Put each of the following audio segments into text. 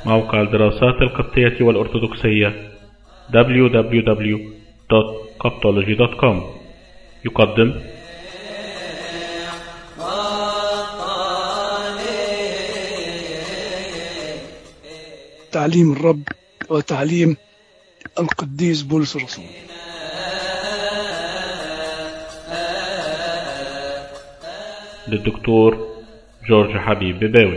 موقع الدراسات القبطية والأرثوذكسية www.coptology.com يقدم تعليم الرب وتعليم القديس بولس الرسول للدكتور جورج حبيب بباوي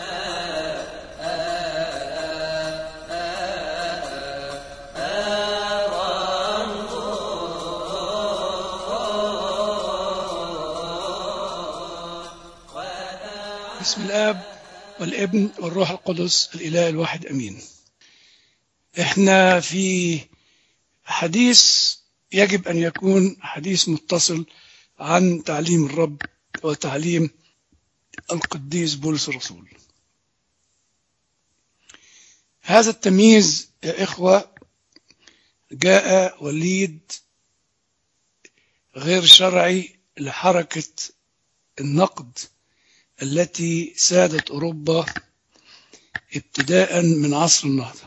بسم الآب والابن والروح القدس الإله الواحد أمين احنا في حديث يجب أن يكون حديث متصل عن تعليم الرب وتعليم القديس بولس الرسول هذا التمييز يا إخوة جاء وليد غير شرعي لحركة النقد التي سادت أوروبا ابتداء من عصر النهضة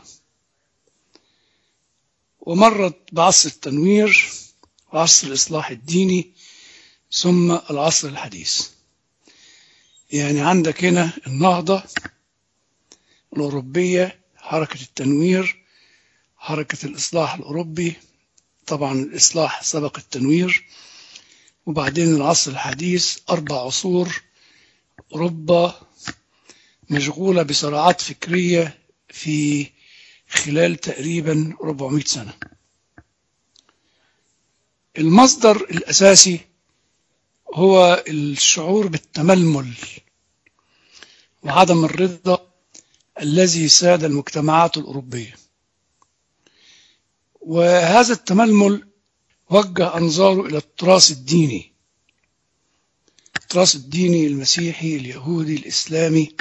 ومرت بعصر التنوير وعصر الإصلاح الديني ثم العصر الحديث يعني عندك هنا النهضة الأوروبية حركة التنوير حركة الإصلاح الأوروبي طبعا الإصلاح سبق التنوير وبعدين العصر الحديث أربع عصور أوروبا مشغولة بصراعات فكرية في خلال تقريبا 400 سنة المصدر الأساسي هو الشعور بالتململ وعدم الرضا الذي ساد المجتمعات الأوروبية وهذا التململ وجه أنظاره إلى التراث الديني التراث الديني المسيحي اليهودي الإسلامي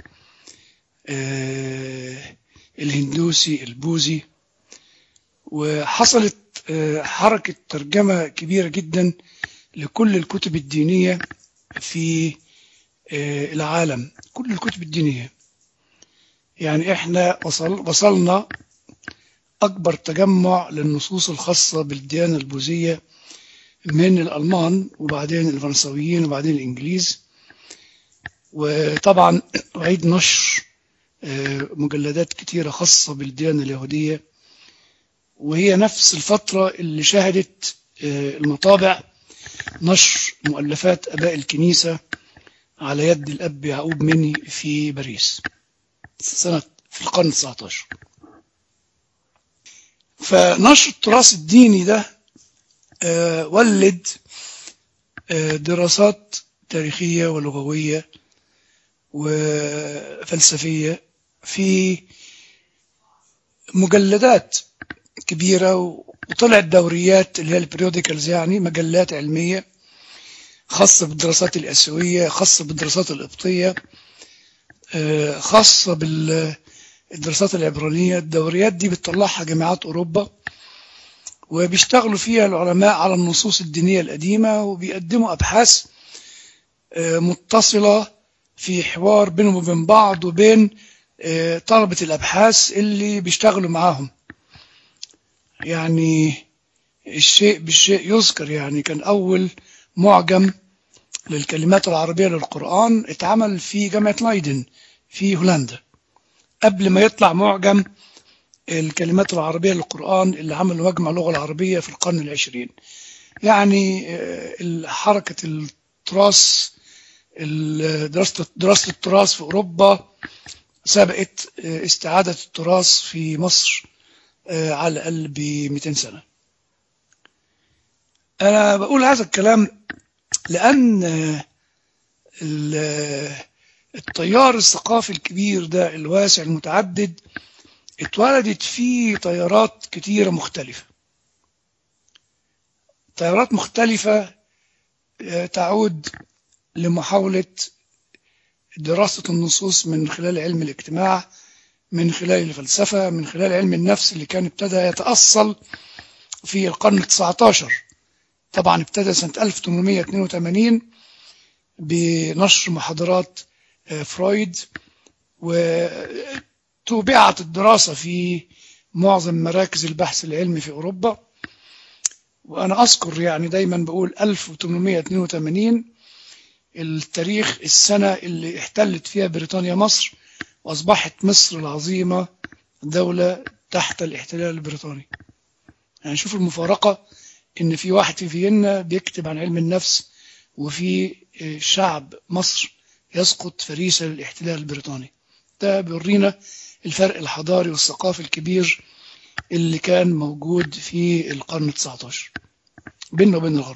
آه، الهندوسي البوذي وحصلت آه، حركة ترجمة كبيرة جدا لكل الكتب الدينية في آه، العالم كل الكتب الدينية يعني احنا وصل وصلنا أكبر تجمع للنصوص الخاصة بالديانة البوذية من الألمان وبعدين الفرنسويين وبعدين الإنجليز وطبعا أعيد نشر آه، مجلدات كتيرة خاصة بالديانة اليهودية وهي نفس الفترة اللي شهدت آه، المطابع نشر مؤلفات أباء الكنيسة على يد الأب يعقوب مني في باريس سنة في القرن 19 فنشر التراث الديني ده آه، ولد آه، دراسات تاريخية ولغوية وفلسفية في مجلدات كبيرة وطلعت دوريات اللي هي البريوديكالز يعني مجلات علمية خاصة بالدراسات الآسيوية خاصة بالدراسات القبطية آه، خاصة بالدراسات العبرانية الدوريات دي بتطلعها جامعات أوروبا وبيشتغلوا فيها العلماء على النصوص الدينية القديمة وبيقدموا أبحاث آه، متصلة في حوار بينهم وبين بعض وبين آه، طلبة الأبحاث اللي بيشتغلوا معاهم يعني الشيء بالشيء يذكر يعني كان أول معجم للكلمات العربية للقرآن اتعمل في جامعة لايدن في هولندا قبل ما يطلع معجم الكلمات العربية للقرآن اللي عمل مجمع اللغة العربية في القرن العشرين يعني آه، حركة التراث ال- دراسة دراسة التراث في أوروبا سبقت آه، استعادة التراث في مصر آه، على الأقل ب 200 سنة أنا بقول هذا الكلام لأن آه، ال- آه، التيار الثقافي الكبير ده الواسع المتعدد اتولدت فيه تيارات كتيرة مختلفة تيارات مختلفة آه، تعود لمحاولة دراسة النصوص من خلال علم الاجتماع من خلال الفلسفة من خلال علم النفس اللي كان ابتدى يتأصل في القرن التسعة عشر طبعا ابتدى سنة 1882 بنشر محاضرات آه، فرويد و توبعت الدراسة في معظم مراكز البحث العلمي في أوروبا وأنا أذكر يعني دايما بقول 1882 التاريخ السنة اللي احتلت فيها بريطانيا مصر وأصبحت مصر العظيمة دولة تحت الاحتلال البريطاني يعني شوف المفارقة إن في واحد في فيينا بيكتب عن علم النفس وفي شعب مصر يسقط فريسة للاحتلال البريطاني ده بيورينا الفرق الحضاري والثقافي الكبير اللي كان موجود في القرن 19 بيننا وبين الغرب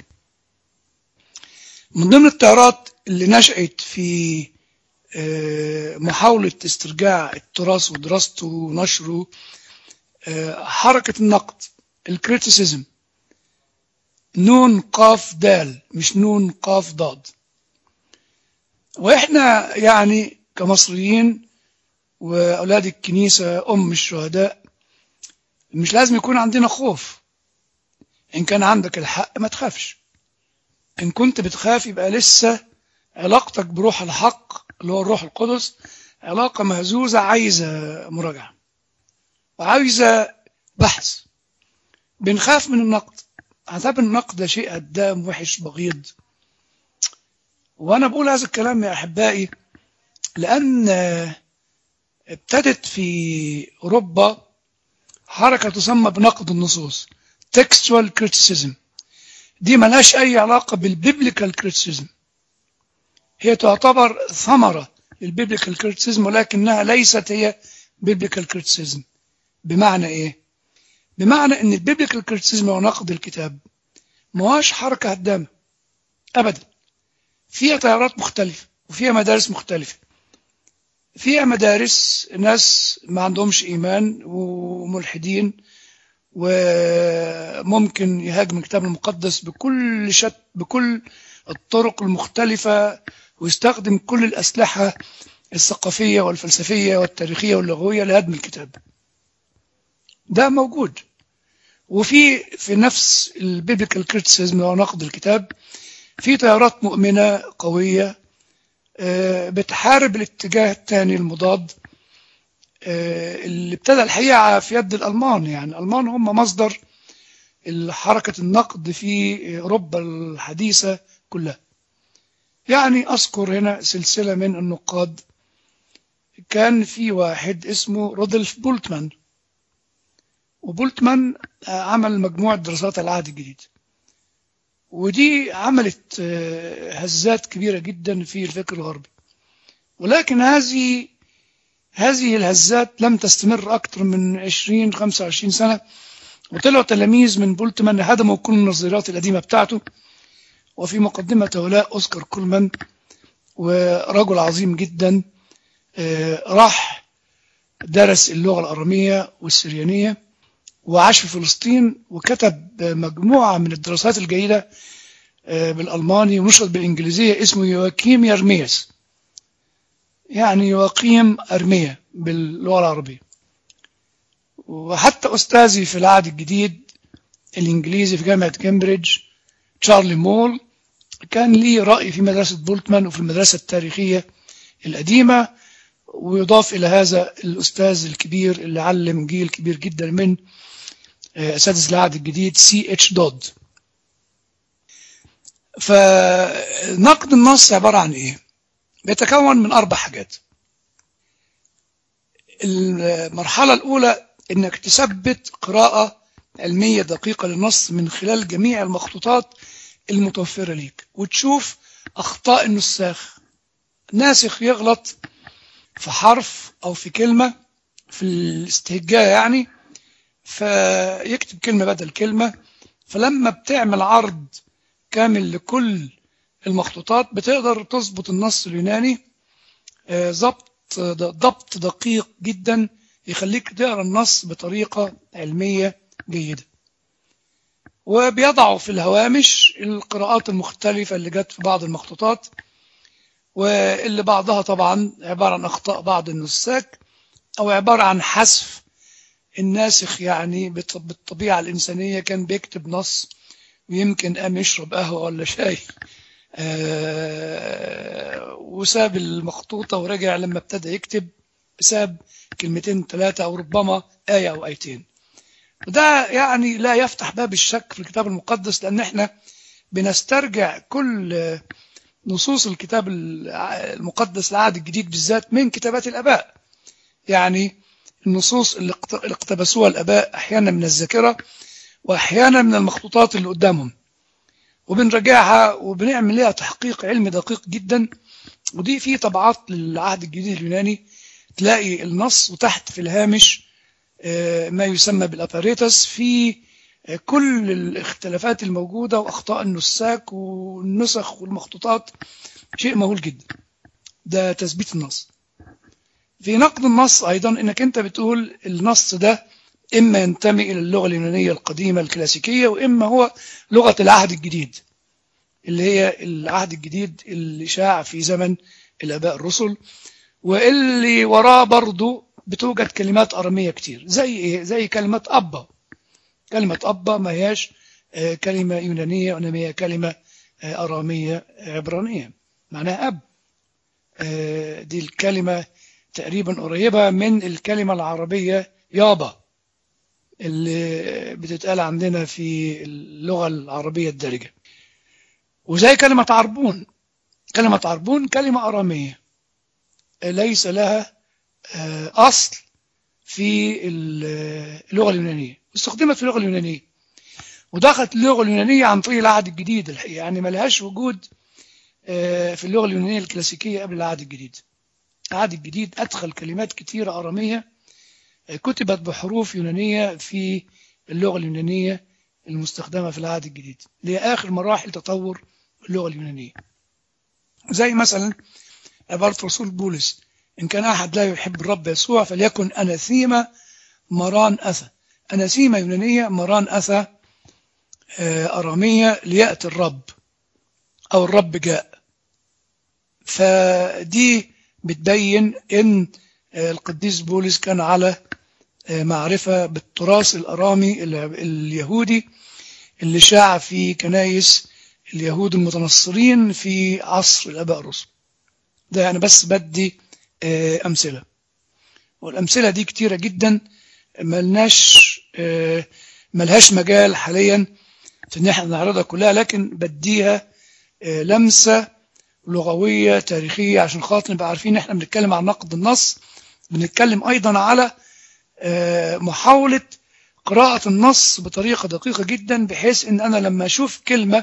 من ضمن التيارات اللي نشأت في محاولة استرجاع التراث ودراسته ونشره حركة النقد الكريتيسيزم نون قاف دال مش نون قاف ضاد واحنا يعني كمصريين واولاد الكنيسة ام الشهداء مش لازم يكون عندنا خوف ان كان عندك الحق ما تخافش ان كنت بتخاف يبقى لسه علاقتك بروح الحق اللي هو الروح القدس علاقة مهزوزة عايزة مراجعة وعايزة بحث بنخاف من النقد عذاب النقد ده شيء قدام وحش بغيض وانا بقول هذا الكلام يا احبائي لان ابتدت في اوروبا حركه تسمى بنقد النصوص textual criticism دي ملهاش اي علاقه بالبيبليكال criticism هي تعتبر ثمره للبيبليكال criticism ولكنها ليست هي biblical criticism بمعنى ايه بمعنى ان البيبليكال كريتيسيزم هو نقد الكتاب ما هوش حركه هدامه ابدا فيها تيارات مختلفه وفيها مدارس مختلفه فيها مدارس ناس ما عندهمش ايمان وملحدين وممكن يهاجم الكتاب المقدس بكل شت بكل الطرق المختلفه ويستخدم كل الاسلحه الثقافيه والفلسفيه والتاريخيه واللغويه لهدم الكتاب ده موجود وفي في نفس البيبليكال كريتيسيزم او نقد الكتاب في تيارات مؤمنه قويه بتحارب الاتجاه الثاني المضاد اللي ابتدى الحقيقه في يد الالمان يعني الالمان هم مصدر حركه النقد في اوروبا الحديثه كلها يعني اذكر هنا سلسله من النقاد كان في واحد اسمه رودلف بولتمان وبولتمان عمل مجموعة دراسات العهد الجديد ودي عملت هزات كبيرة جدا في الفكر الغربي ولكن هذه هذه الهزات لم تستمر أكثر من 20 25 سنة وطلعوا تلاميذ من بولتمان هدموا كل النظريات القديمة بتاعته وفي مقدمة هؤلاء أوسكار كولمان ورجل عظيم جدا راح درس اللغة الأرامية والسريانية وعاش في فلسطين وكتب مجموعة من الدراسات الجيدة بالألماني ونشرت بالإنجليزية اسمه يواكيم يرميس يعني يواقيم أرمية باللغة العربية وحتى أستاذي في العهد الجديد الإنجليزي في جامعة كامبريدج تشارلي مول كان لي رأي في مدرسة بولتمان وفي المدرسة التاريخية القديمة ويضاف إلى هذا الأستاذ الكبير اللي علم جيل كبير جدا من أساتذة العهد الجديد سي اتش دود فنقد النص عبارة عن إيه؟ بيتكون من أربع حاجات المرحلة الأولى إنك تثبت قراءة علمية دقيقة للنص من خلال جميع المخطوطات المتوفرة ليك وتشوف أخطاء النساخ ناسخ يغلط في حرف أو في كلمة في الاستهجاء يعني فيكتب كلمة بدل كلمة فلما بتعمل عرض كامل لكل المخطوطات بتقدر تظبط النص اليوناني ضبط ضبط دقيق جدا يخليك تقرا النص بطريقة علمية جيدة وبيضعوا في الهوامش القراءات المختلفة اللي جت في بعض المخطوطات واللي بعضها طبعا عبارة عن أخطاء بعض النساك أو عبارة عن حذف الناسخ يعني بالطبيعة الإنسانية كان بيكتب نص ويمكن قام يشرب قهوة ولا شاي آه وساب المخطوطة ورجع لما ابتدى يكتب ساب كلمتين ثلاثة أو ربما آية أو آيتين وده يعني لا يفتح باب الشك في الكتاب المقدس لأن احنا بنسترجع كل نصوص الكتاب المقدس العهد الجديد بالذات من كتابات الآباء يعني النصوص اللي اقتبسوها الآباء أحيانا من الذاكرة وأحيانا من المخطوطات اللي قدامهم وبنراجعها وبنعمل لها تحقيق علمي دقيق جدا ودي في طبعات للعهد الجديد اليوناني تلاقي النص وتحت في الهامش ما يسمى بالاباريتس في كل الاختلافات الموجودة وأخطاء النساك والنسخ والمخطوطات شيء مهول جدا ده تثبيت النص في نقد النص أيضا إنك أنت بتقول النص ده إما ينتمي إلى اللغة اليونانية القديمة الكلاسيكية وإما هو لغة العهد الجديد اللي هي العهد الجديد اللي شاع في زمن الآباء الرسل واللي وراه برضه بتوجد كلمات أرامية كتير زي إيه؟ زي كلمة أبا كلمة أبا ما هياش كلمة يونانية وإنما هي كلمة أرامية عبرانية معناها أب دي الكلمة تقريبا قريبة من الكلمة العربية يابا اللي بتتقال عندنا في اللغة العربية الدارجة وزي كلمة عربون كلمة عربون كلمة أرامية ليس لها أصل في اللغة اليونانية استخدمت في اللغة اليونانية ودخلت اللغة اليونانية عن طريق العهد الجديد الحقيقة يعني ما لهاش وجود في اللغة اليونانية الكلاسيكية قبل العهد الجديد العهد الجديد أدخل كلمات كثيرة أرامية كتبت بحروف يونانية في اللغة اليونانية المستخدمة في العهد الجديد اللي هي آخر مراحل تطور اللغة اليونانية زي مثلا عبارة رسول بولس إن كان أحد لا يحب الرب يسوع فليكن أناثيما مران أثى أناثيما يونانية مران أثى أرامية ليأتي الرب أو الرب جاء فدي بتبين إن القديس بولس كان على معرفة بالتراث الأرامي اليهودي اللي شاع في كنايس اليهود المتنصرين في عصر الآباء الرسل ده يعني بس بدي أمثلة والأمثلة دي كتيرة جدا ملناش ملهاش مجال حاليا في ان احنا نعرضها كلها لكن بديها لمسة لغوية تاريخية عشان خاطر نبقى عارفين احنا بنتكلم عن نقد النص بنتكلم ايضا على محاولة قراءة النص بطريقة دقيقة جدا بحيث ان انا لما اشوف كلمة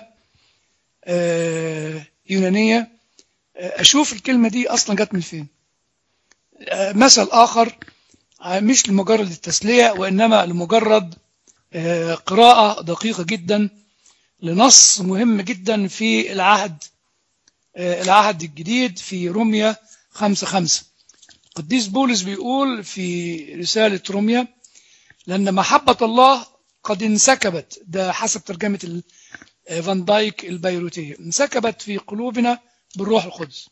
يونانية اشوف الكلمة دي اصلا جت من فين مثل اخر مش لمجرد التسلية وانما لمجرد قراءة دقيقة جدا لنص مهم جدا في العهد العهد الجديد في روميا خمسة خمسة قديس بولس بيقول في رسالة روميا لأن محبة الله قد انسكبت ده حسب ترجمة فان دايك البيروتية انسكبت في قلوبنا بالروح القدس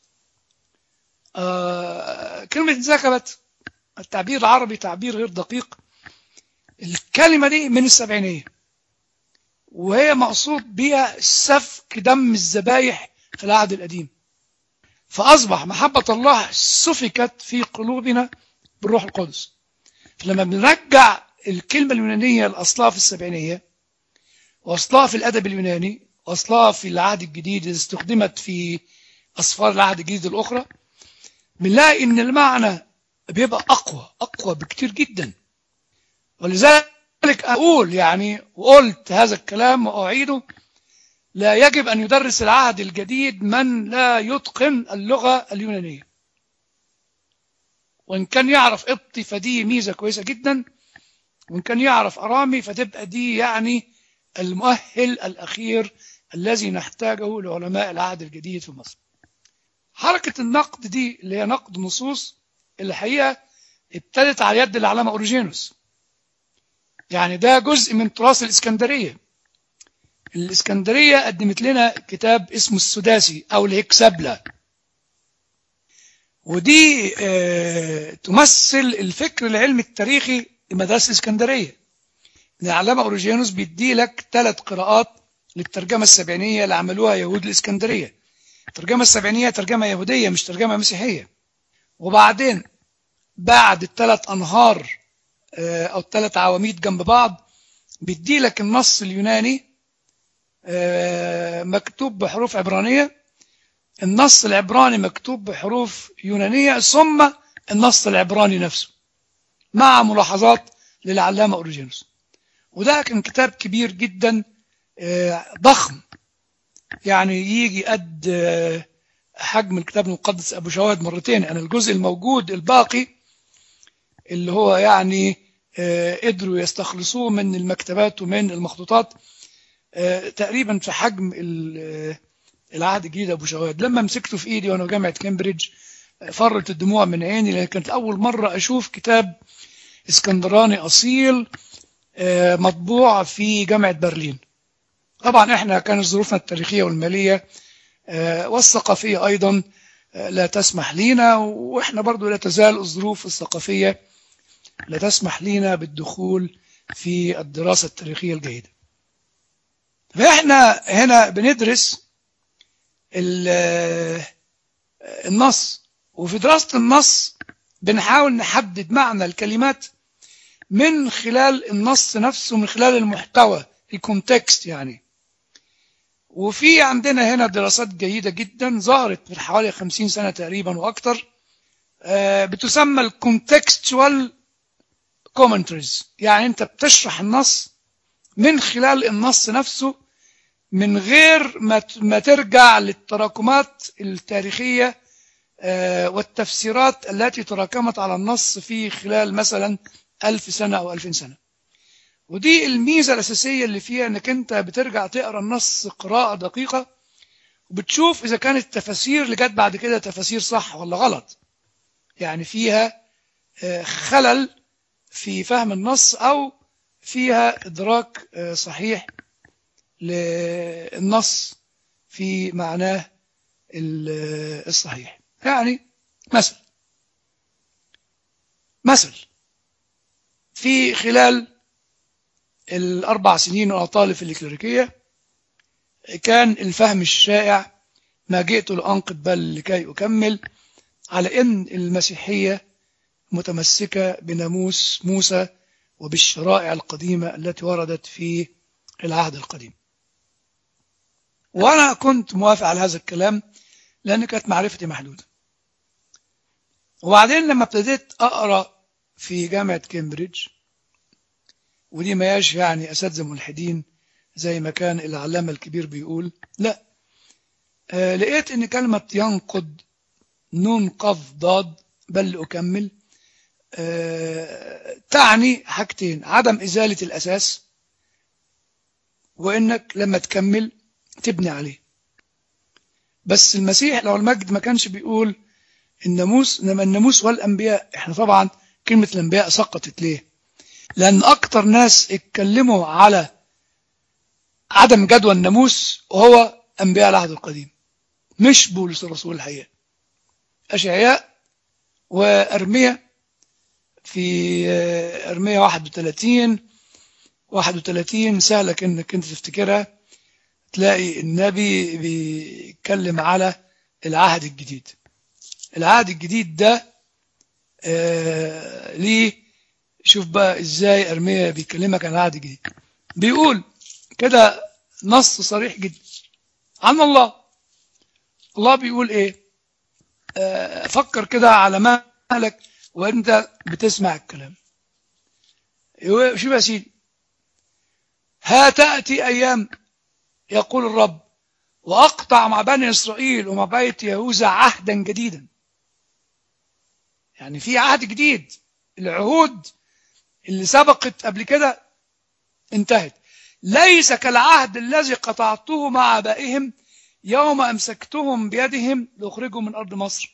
آه كلمة انسكبت التعبير العربي تعبير غير دقيق الكلمة دي من السبعينية وهي مقصود بها سفك دم الذبايح في العهد القديم فأصبح محبة الله سفكت في قلوبنا بالروح القدس فلما بنرجع الكلمة اليونانية لأصلها في السبعينية وأصلها في الأدب اليوناني وأصلها في العهد الجديد إذا استخدمت في أصفار العهد الجديد الأخرى بنلاقي إن المعنى بيبقى أقوى أقوى بكتير جدا ولذلك أقول يعني وقلت هذا الكلام وأعيده لا يجب أن يدرس العهد الجديد من لا يتقن اللغة اليونانية وإن كان يعرف قبطي فدي ميزة كويسة جدا وإن كان يعرف أرامي فتبقى دي يعني المؤهل الأخير الذي نحتاجه لعلماء العهد الجديد في مصر حركة النقد دي اللي هي نقد نصوص الحقيقة ابتدت على يد العلامة أوريجينوس يعني ده جزء من تراث الإسكندرية الإسكندرية قدمت لنا كتاب اسمه السداسي أو الهكسبلة ودي اه تمثل الفكر العلمي التاريخي لمدرسة الإسكندرية العلامة أوريجينوس بيدي لك ثلاث قراءات للترجمة السبعينية اللي عملوها يهود الإسكندرية الترجمة السبعينية ترجمة يهودية مش ترجمة مسيحية وبعدين بعد الثلاث أنهار آه، أو الثلاث عواميد جنب بعض بيدي لك النص اليوناني آه، مكتوب بحروف عبرانية النص العبراني مكتوب بحروف يونانية ثم النص العبراني نفسه مع ملاحظات للعلامة أوريجينوس وده كان كتاب كبير جدا آه، ضخم يعني يجي قد آه، حجم الكتاب المقدس أبو شواهد مرتين أنا الجزء الموجود الباقي اللي هو يعني آه، قدروا يستخلصوه من المكتبات ومن المخطوطات آه، تقريبا في حجم ال- آه، العهد الجديد ابو شواد لما مسكته في ايدي وانا في جامعه كامبريدج آه، فرت الدموع من عيني لان كانت اول مره اشوف كتاب اسكندراني اصيل آه، مطبوع في جامعه برلين طبعا احنا كانت ظروفنا التاريخيه والماليه آه، والثقافيه ايضا آه، لا تسمح لينا واحنا برضو لا تزال الظروف الثقافيه لا تسمح لنا بالدخول في الدراسه التاريخيه الجيده فاحنا هنا بندرس ال- النص وفي دراسة النص بنحاول نحدد معنى الكلمات من خلال النص نفسه من خلال المحتوى الكونتكست يعني وفي عندنا هنا دراسات جيدة جدا ظهرت من حوالي 50 سنة تقريبا وأكثر آه، بتسمى الكونتكستوال كومنتريز يعني أنت بتشرح النص من خلال النص نفسه من غير ما ت- ما ترجع للتراكمات التاريخية آه، والتفسيرات التي تراكمت على النص في خلال مثلا ألف سنة أو ألفين سنة ودي الميزة الأساسية اللي فيها أنك أنت بترجع تقرأ النص قراءة دقيقة وبتشوف إذا كانت التفاسير اللي جت بعد كده تفاسير صح ولا غلط يعني فيها آه، خلل في فهم النص أو فيها إدراك آه، صحيح للنص في معناه ال- الصحيح يعني مثل مثل في خلال الأربع سنين وأنا طالب في الإكليريكية كان الفهم الشائع ما جئت لأنقض بل لكي أكمل على أن المسيحية متمسكة بناموس موسى وبالشرائع القديمة التي وردت في العهد القديم وأنا كنت موافق على هذا الكلام لأن كانت معرفتي محدودة وبعدين لما ابتديت أقرأ في جامعة كامبريدج ودي ما ياش يعني أساتذة ملحدين زي ما كان العلامة الكبير بيقول لا آه لقيت إن كلمة ينقض نون قف ضاد بل أكمل آه تعني حاجتين عدم إزالة الأساس وإنك لما تكمل تبني عليه بس المسيح لو المجد ما كانش بيقول الناموس انما الناموس والانبياء احنا طبعا كلمه الانبياء سقطت ليه لان اكتر ناس اتكلموا على عدم جدوى الناموس هو انبياء العهد القديم مش بولس الرسول الحقيقه اشعياء وارميا في آه، ارميا 31 31 سهله انك انت تفتكرها تلاقي النبي بيتكلم على العهد الجديد العهد الجديد ده آه ليه شوف بقى ازاي ارميا بيكلمك عن العهد الجديد بيقول كده نص صريح جدا عن الله الله بيقول ايه آه فكر كده على مهلك وانت بتسمع الكلام يقول- شوف يا سيدي ها تأتي أيام يقول الرب وأقطع مع بني إسرائيل ومع بيت يهوذا عهدا جديدا يعني في عهد جديد العهود اللي سبقت قبل كده انتهت ليس كالعهد الذي قطعته مع آبائهم يوم أمسكتهم بيدهم لأخرجهم من أرض مصر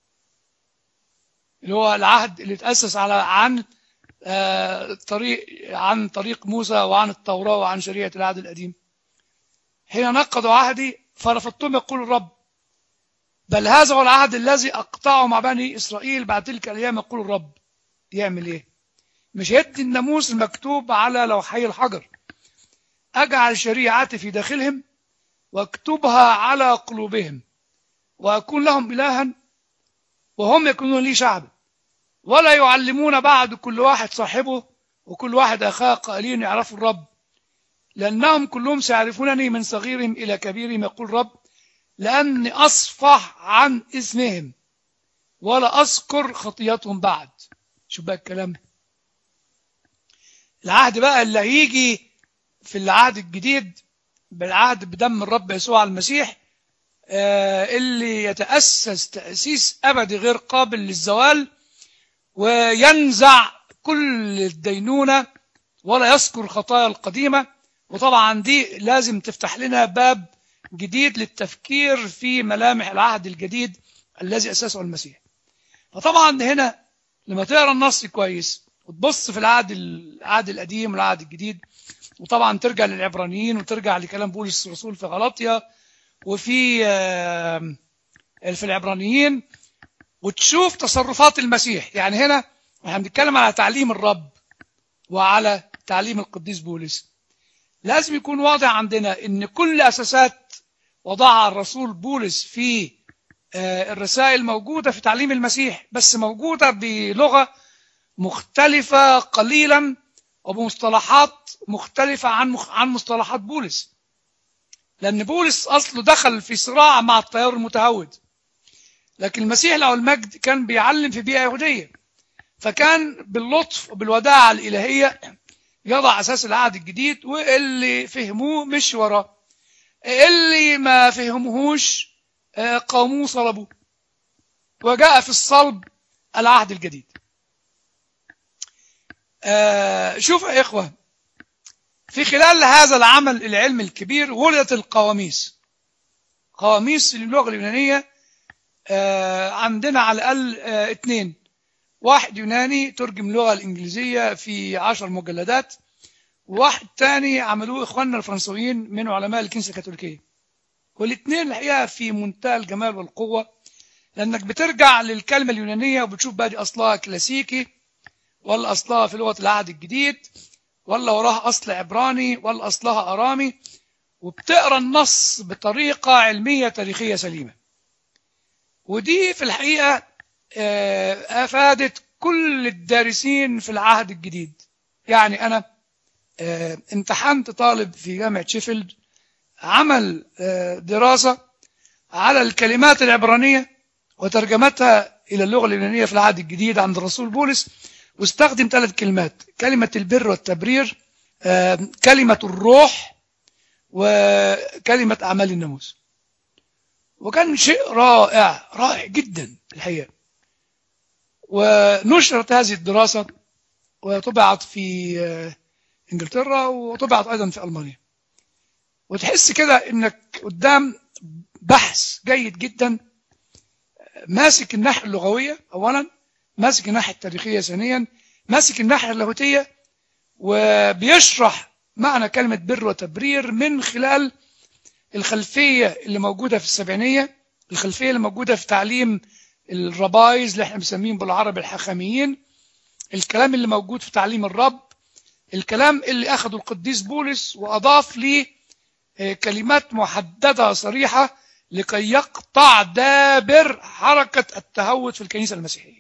اللي هو العهد اللي تأسس على عن آه، طريق عن طريق موسى وعن التوراة وعن شريعة العهد القديم حين نقضوا عهدي فرفضتم يقول الرب بل هذا هو العهد الذي أقطعه مع بني إسرائيل بعد تلك الأيام يقول الرب يعمل إيه مش يدي الناموس المكتوب على لوحي الحجر أجعل شريعتي في داخلهم واكتبها على قلوبهم وأكون لهم إلها وهم يكونون لي شعبا ولا يعلمون بعد كل واحد صاحبه وكل واحد أخاه قائلين يعرفوا الرب لأنهم كلهم سيعرفونني من صغيرهم إلى كبيرهم يقول رب لأني أصفح عن اسمهم ولا أذكر خطياتهم بعد شوف بقى الكلام العهد بقى اللي هيجي في العهد الجديد بالعهد بدم الرب يسوع المسيح آه، اللي يتأسس تأسيس أبدي غير قابل للزوال وينزع كل الدينونة ولا يذكر الخطايا القديمة وطبعا دي لازم تفتح لنا باب جديد للتفكير في ملامح العهد الجديد الذي أسسه المسيح فطبعا هنا لما تقرا النص كويس وتبص في العهد العهد القديم والعهد الجديد وطبعا ترجع للعبرانيين وترجع لكلام بولس الرسول في غلطيا وفي آه، في العبرانيين وتشوف تصرفات المسيح يعني هنا احنا بنتكلم على تعليم الرب وعلى تعليم القديس بولس لازم يكون واضح عندنا ان كل اساسات وضعها الرسول بولس في آه، الرسائل موجوده في تعليم المسيح بس موجوده بلغه مختلفه قليلا وبمصطلحات مختلفه عن مخ- عن مصطلحات بولس لان بولس اصله دخل في صراع مع التيار المتهود لكن المسيح له المجد كان بيعلم في بيئه يهوديه فكان باللطف وبالوداعه الالهيه يضع اساس العهد الجديد واللي فهموه مش وراه اللي ما فهموهوش آه، قاموه صلبوه وجاء في الصلب العهد الجديد آه، شوف يا إخوة في خلال هذا العمل العلمي الكبير ولدت القواميس قواميس اللغة اليونانية آه، عندنا على الأقل آه، اثنين واحد يوناني ترجم اللغة الإنجليزية في عشر مجلدات وواحد تاني عملوه إخواننا الفرنسويين من علماء الكنيسة الكاثوليكية والاثنين الحقيقة في منتهى الجمال والقوة لأنك بترجع للكلمة اليونانية وبتشوف بقى دي أصلها كلاسيكي ولا أصلها في لغة العهد الجديد ولا وراها أصل عبراني ولا أصلها أرامي وبتقرا النص بطريقة علمية تاريخية سليمة ودي في الحقيقة آه، أفادت كل الدارسين في العهد الجديد يعني أنا آه، امتحنت طالب في جامعة شيفيلد عمل آه، دراسة على الكلمات العبرانية وترجمتها إلى اللغة اليونانية في العهد الجديد عند الرسول بولس واستخدم ثلاث كلمات كلمة البر والتبرير آه، كلمة الروح وكلمة أعمال الناموس وكان شيء رائع رائع جدا الحقيقة ونشرت هذه الدراسة وطبعت في آه، انجلترا وطبعت ايضا في المانيا وتحس كده انك قدام بحث جيد جدا ماسك الناحيه اللغويه اولا ماسك الناحيه التاريخيه ثانيا ماسك الناحيه اللاهوتيه وبيشرح معنى كلمه بر وتبرير من خلال الخلفيه اللي موجوده في السبعينيه الخلفيه اللي موجوده في تعليم الربايز اللي احنا بنسميهم بالعربي الحخاميين الكلام اللي موجود في تعليم الرب الكلام اللي أخذه القديس بولس وأضاف ليه آه، كلمات محددة صريحة لكي يقطع دابر حركة التهود في الكنيسة المسيحية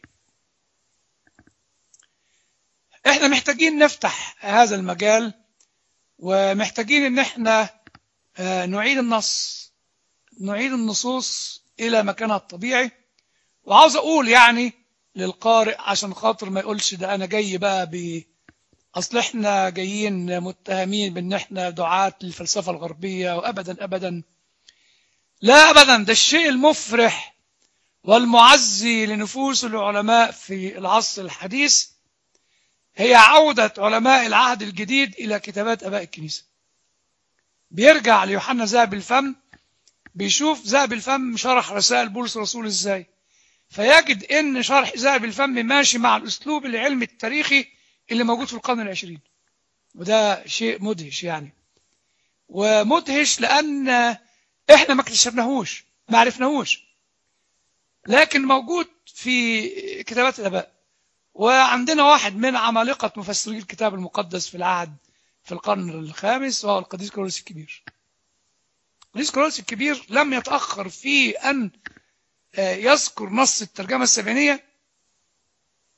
احنا محتاجين نفتح هذا المجال ومحتاجين ان احنا آه، نعيد النص نعيد النصوص الى مكانها الطبيعي وعاوز اقول يعني للقارئ عشان خاطر ما يقولش ده انا جاي بقى ب اصل احنا جايين متهمين بان احنا دعاة للفلسفة الغربية وابدا ابدا لا ابدا ده الشيء المفرح والمعزي لنفوس العلماء في العصر الحديث هي عودة علماء العهد الجديد إلى كتابات أباء الكنيسة بيرجع ليوحنا ذهب الفم بيشوف ذهب الفم شرح رسائل بولس الرسول ازاي فيجد ان شرح ذهب الفم ماشي مع الاسلوب العلمي التاريخي اللي موجود في القرن العشرين وده شيء مدهش يعني ومدهش لان احنا ما اكتشفناهوش ما عرفناهوش لكن موجود في كتابات الاباء وعندنا واحد من عمالقة مفسري الكتاب المقدس في العهد في القرن الخامس وهو القديس كورولوس الكبير القديس كورولوس الكبير لم يتأخر في أن آه، يذكر نص الترجمة السبعينية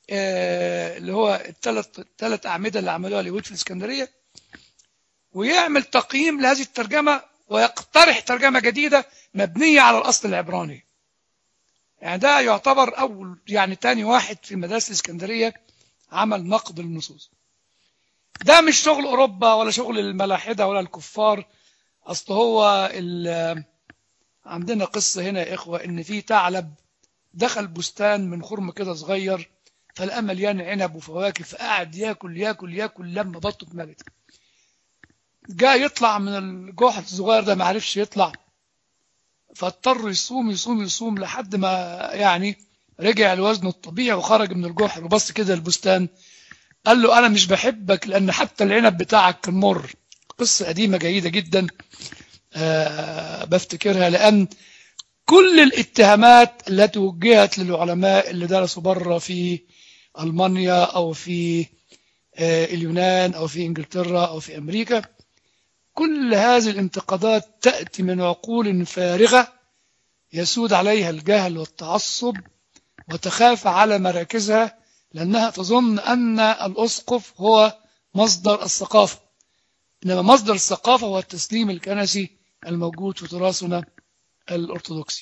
آه، اللي هو الثلاث الثلاث أعمدة اللي عملوها اليهود في الإسكندرية ويعمل تقييم لهذه الترجمة ويقترح ترجمة جديدة مبنية على الأصل العبراني يعني ده يعتبر أول يعني تاني واحد في مدارس الإسكندرية عمل نقد للنصوص ده مش شغل أوروبا ولا شغل الملاحدة ولا الكفار أصل هو ال- عندنا قصة هنا يا إخوة إن في ثعلب دخل بستان من خرم كده صغير فلقى مليان عنب وفواكه فقعد ياكل ياكل ياكل لما بطه اتملت جاء يطلع من الجحر الصغير ده ما عرفش يطلع فاضطر يصوم يصوم يصوم لحد ما يعني رجع لوزنه الطبيعي وخرج من الجحر وبص كده البستان قال له انا مش بحبك لان حتى العنب بتاعك كان مر قصه قديمه جيده جدا آه بفتكرها لان كل الاتهامات التي وجهت للعلماء اللي درسوا بره في المانيا او في آه اليونان او في انجلترا او في امريكا كل هذه الانتقادات تأتي من عقول فارغة يسود عليها الجهل والتعصب وتخاف على مراكزها لأنها تظن أن الأسقف هو مصدر الثقافة إنما مصدر الثقافة هو التسليم الكنسي الموجود في تراثنا الأرثوذكسي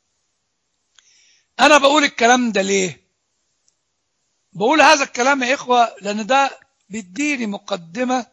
أنا بقول الكلام ده ليه؟ بقول هذا الكلام يا إخوة لأن ده بيديني مقدمة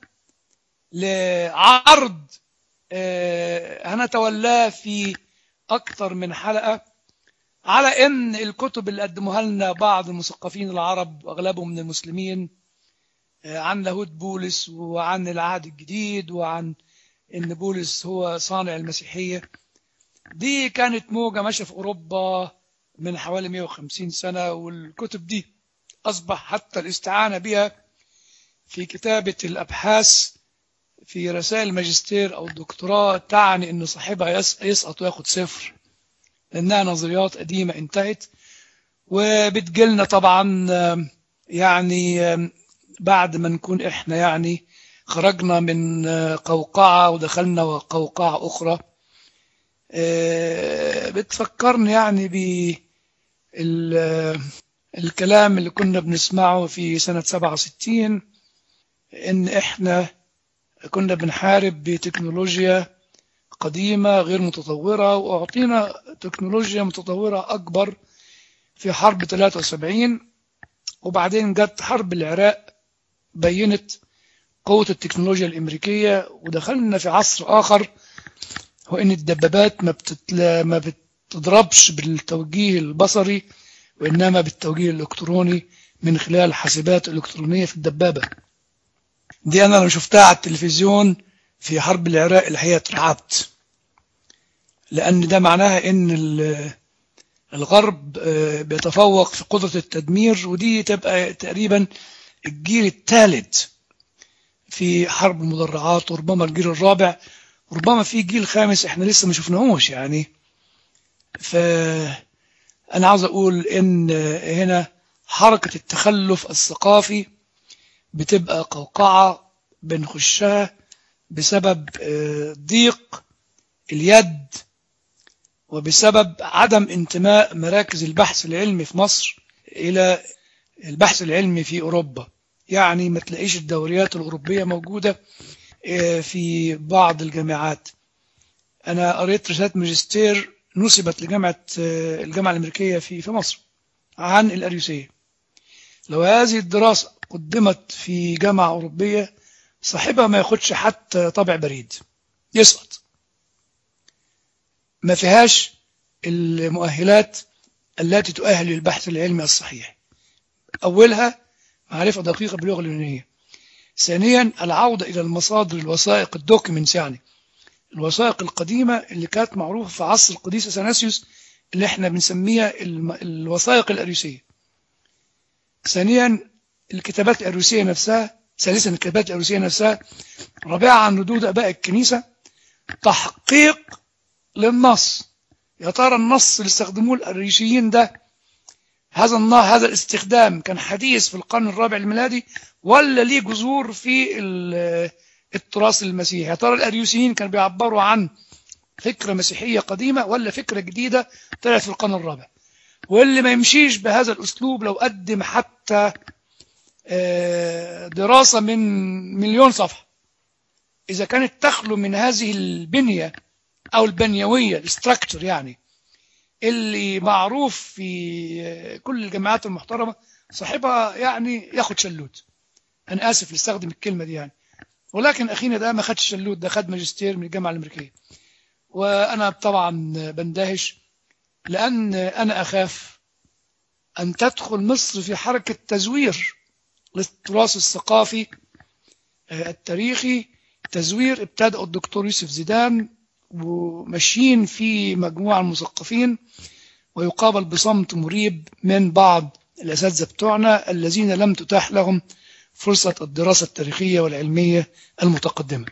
لعرض آه، هنتولاه في أكثر من حلقة على أن الكتب اللي قدموها لنا بعض المثقفين العرب وأغلبهم من المسلمين آه، عن لاهوت بولس وعن العهد الجديد وعن أن بولس هو صانع المسيحية دي كانت موجة ماشية في أوروبا من حوالي 150 سنة والكتب دي أصبح حتى الاستعانة بها في كتابة الأبحاث في رسائل الماجستير أو الدكتوراه تعني أن صاحبها يس- يسقط وياخد صفر لأنها نظريات قديمة انتهت وبتجيلنا طبعا آم، يعني آم، بعد ما نكون إحنا يعني خرجنا من آه، قوقعة ودخلنا قوقعة أخرى آه، بتفكرني يعني بالكلام اللي كنا بنسمعه في سنة 67 إن إحنا كنا بنحارب بتكنولوجيا قديمة غير متطورة وأعطينا تكنولوجيا متطورة أكبر في حرب 73 وبعدين جت حرب العراق بينت قوة التكنولوجيا الأمريكية ودخلنا في عصر آخر هو إن الدبابات ما, بتتلا ما بتضربش بالتوجيه البصري وإنما بالتوجيه الإلكتروني من خلال حاسبات إلكترونية في الدبابة دي أنا لما شفتها على التلفزيون في حرب العراق الحقيقة اترعبت لأن ده معناها إن ال- الغرب آه، بيتفوق في قدرة التدمير ودي تبقى تقريبا الجيل الثالث في حرب المدرعات وربما الجيل الرابع وربما في جيل خامس احنا لسه ما شفناهوش يعني فأنا عاوز أقول إن هنا حركة التخلف الثقافي بتبقى قوقعة بنخشها بسبب آه، ضيق اليد وبسبب عدم انتماء مراكز البحث العلمي في مصر إلى البحث العلمي في أوروبا يعني ما تلاقيش الدوريات الأوروبية موجودة آه، في بعض الجامعات أنا قريت رسالة ماجستير نسبت لجامعة آه، الجامعة الأمريكية في في مصر عن الأريوسية لو هذه الدراسة قدمت في جامعة أوروبية صاحبها ما ياخدش حتى طابع بريد يسقط ما فيهاش المؤهلات التي تؤهل للبحث العلمي الصحيح أولها معرفة دقيقة باللغة اليونانية ثانيا العودة إلى المصادر الوثائق الدوكيومنتس يعني الوثائق القديمة اللي كانت معروفة في عصر القديس أثناسيوس اللي احنا بنسميها الم- الوثائق الأريوسية ثانيا الكتابات الأريوسية نفسها ثالثا الكتابات الأريوسية نفسها رابعا ردود أباء الكنيسة تحقيق للنص يا ترى النص اللي استخدموه الأريوسيين ده هذا النا هذا الاستخدام كان حديث في القرن الرابع الميلادي ولا ليه جذور في ال- التراث المسيحي يا ترى الأريوسيين كانوا بيعبروا عن فكرة مسيحية قديمة ولا فكرة جديدة طلعت في القرن الرابع واللي ما يمشيش بهذا الأسلوب لو قدم حتى آه، دراسة من مليون صفحة إذا كانت تخلو من هذه البنية أو البنيوية الاستراكتور يعني اللي معروف في كل الجامعات المحترمة صاحبها يعني ياخد شلوت أنا آسف لاستخدم الكلمة دي يعني ولكن أخينا ده ما خدش شلوت ده خد ماجستير من الجامعة الأمريكية وأنا طبعا بندهش لأن أنا أخاف أن تدخل مصر في حركة تزوير للتراث الثقافي التاريخي تزوير ابتدأ الدكتور يوسف زيدان وماشيين في مجموعة المثقفين ويقابل بصمت مريب من بعض الأساتذة بتوعنا الذين لم تتاح لهم فرصة الدراسة التاريخية والعلمية المتقدمة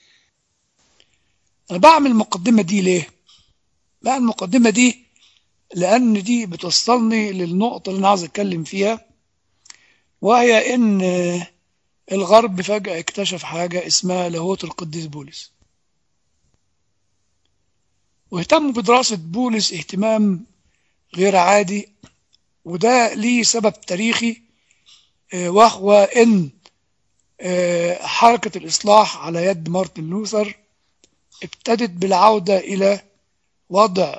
أنا بعمل المقدمة دي ليه؟ بعمل المقدمة دي لأن دي بتوصلني للنقطة اللي أنا عاوز أتكلم فيها وهي إن الغرب فجأة اكتشف حاجة اسمها لاهوت القديس بولس واهتموا بدراسة بولس اهتمام غير عادي وده ليه سبب تاريخي وهو إن حركة الإصلاح على يد مارتن لوثر ابتدت بالعودة إلى وضع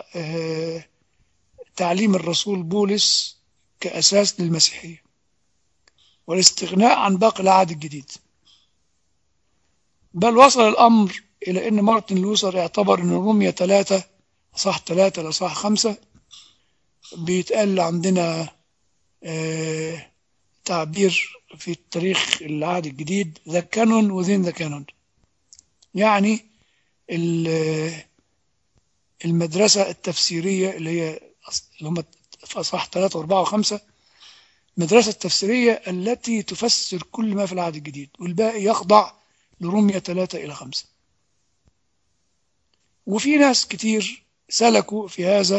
تعليم الرسول بولس كأساس للمسيحية والاستغناء عن باقي العهد الجديد بل وصل الأمر إلى أن مارتن لوثر اعتبر أن رومية ثلاثة صح ثلاثة لصح خمسة بيتقال عندنا آه تعبير في التاريخ العهد الجديد ذا كانون وذين ذا كانون يعني المدرسة التفسيرية اللي هي اللي هم أصح ثلاثة وأربعة وخمسة المدرسة التفسيرية التي تفسر كل ما في العهد الجديد والباقي يخضع لرمية ثلاثة إلى خمسة وفي ناس كتير سلكوا في هذا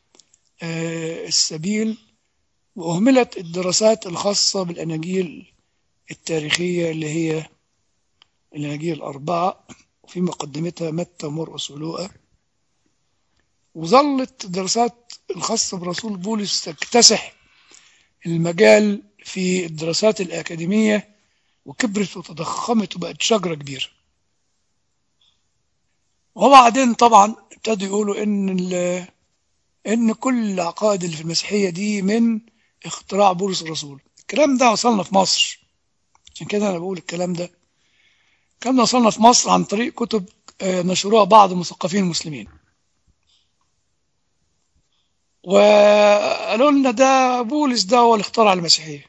السبيل وأهملت الدراسات الخاصة بالأناجيل التاريخية اللي هي الأناجيل الأربعة وفي مقدمتها متى ومرقس ولوقا وظلت الدراسات الخاصة برسول بولس تكتسح المجال في الدراسات الأكاديمية وكبرت وتضخمت وبقت شجرة كبيرة وبعدين طبعا ابتدوا يقولوا ان ان كل العقائد اللي في المسيحيه دي من اختراع بولس الرسول الكلام ده وصلنا في مصر عشان كده انا بقول الكلام ده الكلام ده وصلنا في مصر عن طريق كتب نشروها بعض المثقفين المسلمين وقالوا لنا ده بولس ده هو اللي اخترع المسيحيه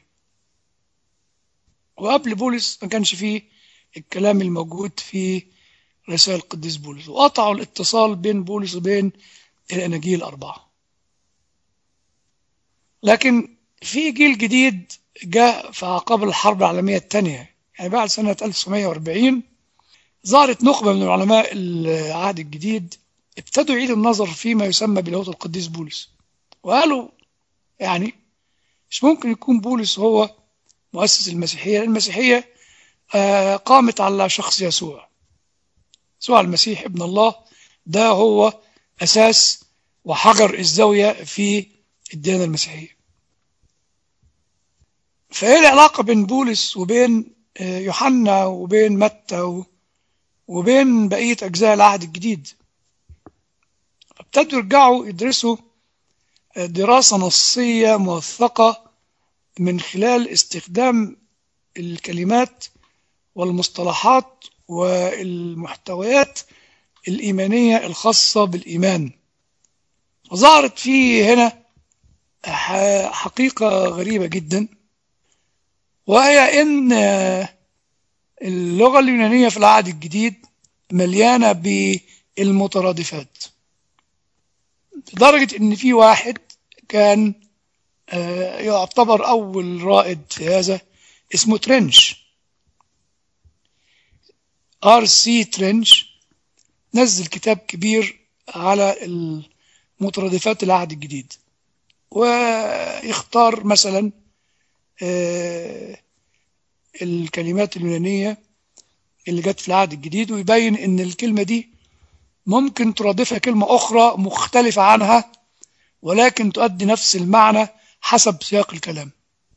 وقبل بولس ما كانش فيه الكلام الموجود في رسائل القديس بولس وقطعوا الاتصال بين بولس وبين الأناجيل الأربعة لكن في جيل جديد جاء في عقاب الحرب العالمية الثانية يعني بعد سنة 1940 ظهرت نخبة من علماء العهد الجديد ابتدوا يعيدوا النظر فيما يسمى بلاهوت القديس بولس وقالوا يعني مش ممكن يكون بولس هو مؤسس المسيحية المسيحية قامت على شخص يسوع يسوع المسيح ابن الله ده هو أساس وحجر الزاوية في الديانة المسيحية فإيه العلاقة بين بولس وبين يوحنا وبين متى وبين بقية أجزاء العهد الجديد ابتدوا يرجعوا يدرسوا دراسة نصية موثقة من خلال استخدام الكلمات والمصطلحات والمحتويات الإيمانية الخاصة بالإيمان ظهرت في هنا حقيقة غريبة جدا وهي إن اللغة اليونانية في العهد الجديد مليانة بالمترادفات لدرجة إن في واحد كان يعتبر أول رائد في هذا اسمه ترنش ار سي ترنش نزل كتاب كبير على مترادفات العهد الجديد ويختار مثلا الكلمات اليونانية اللي جت في العهد الجديد ويبين ان الكلمة دي ممكن ترادفها كلمة أخرى مختلفة عنها ولكن تؤدي نفس المعنى حسب سياق الكلام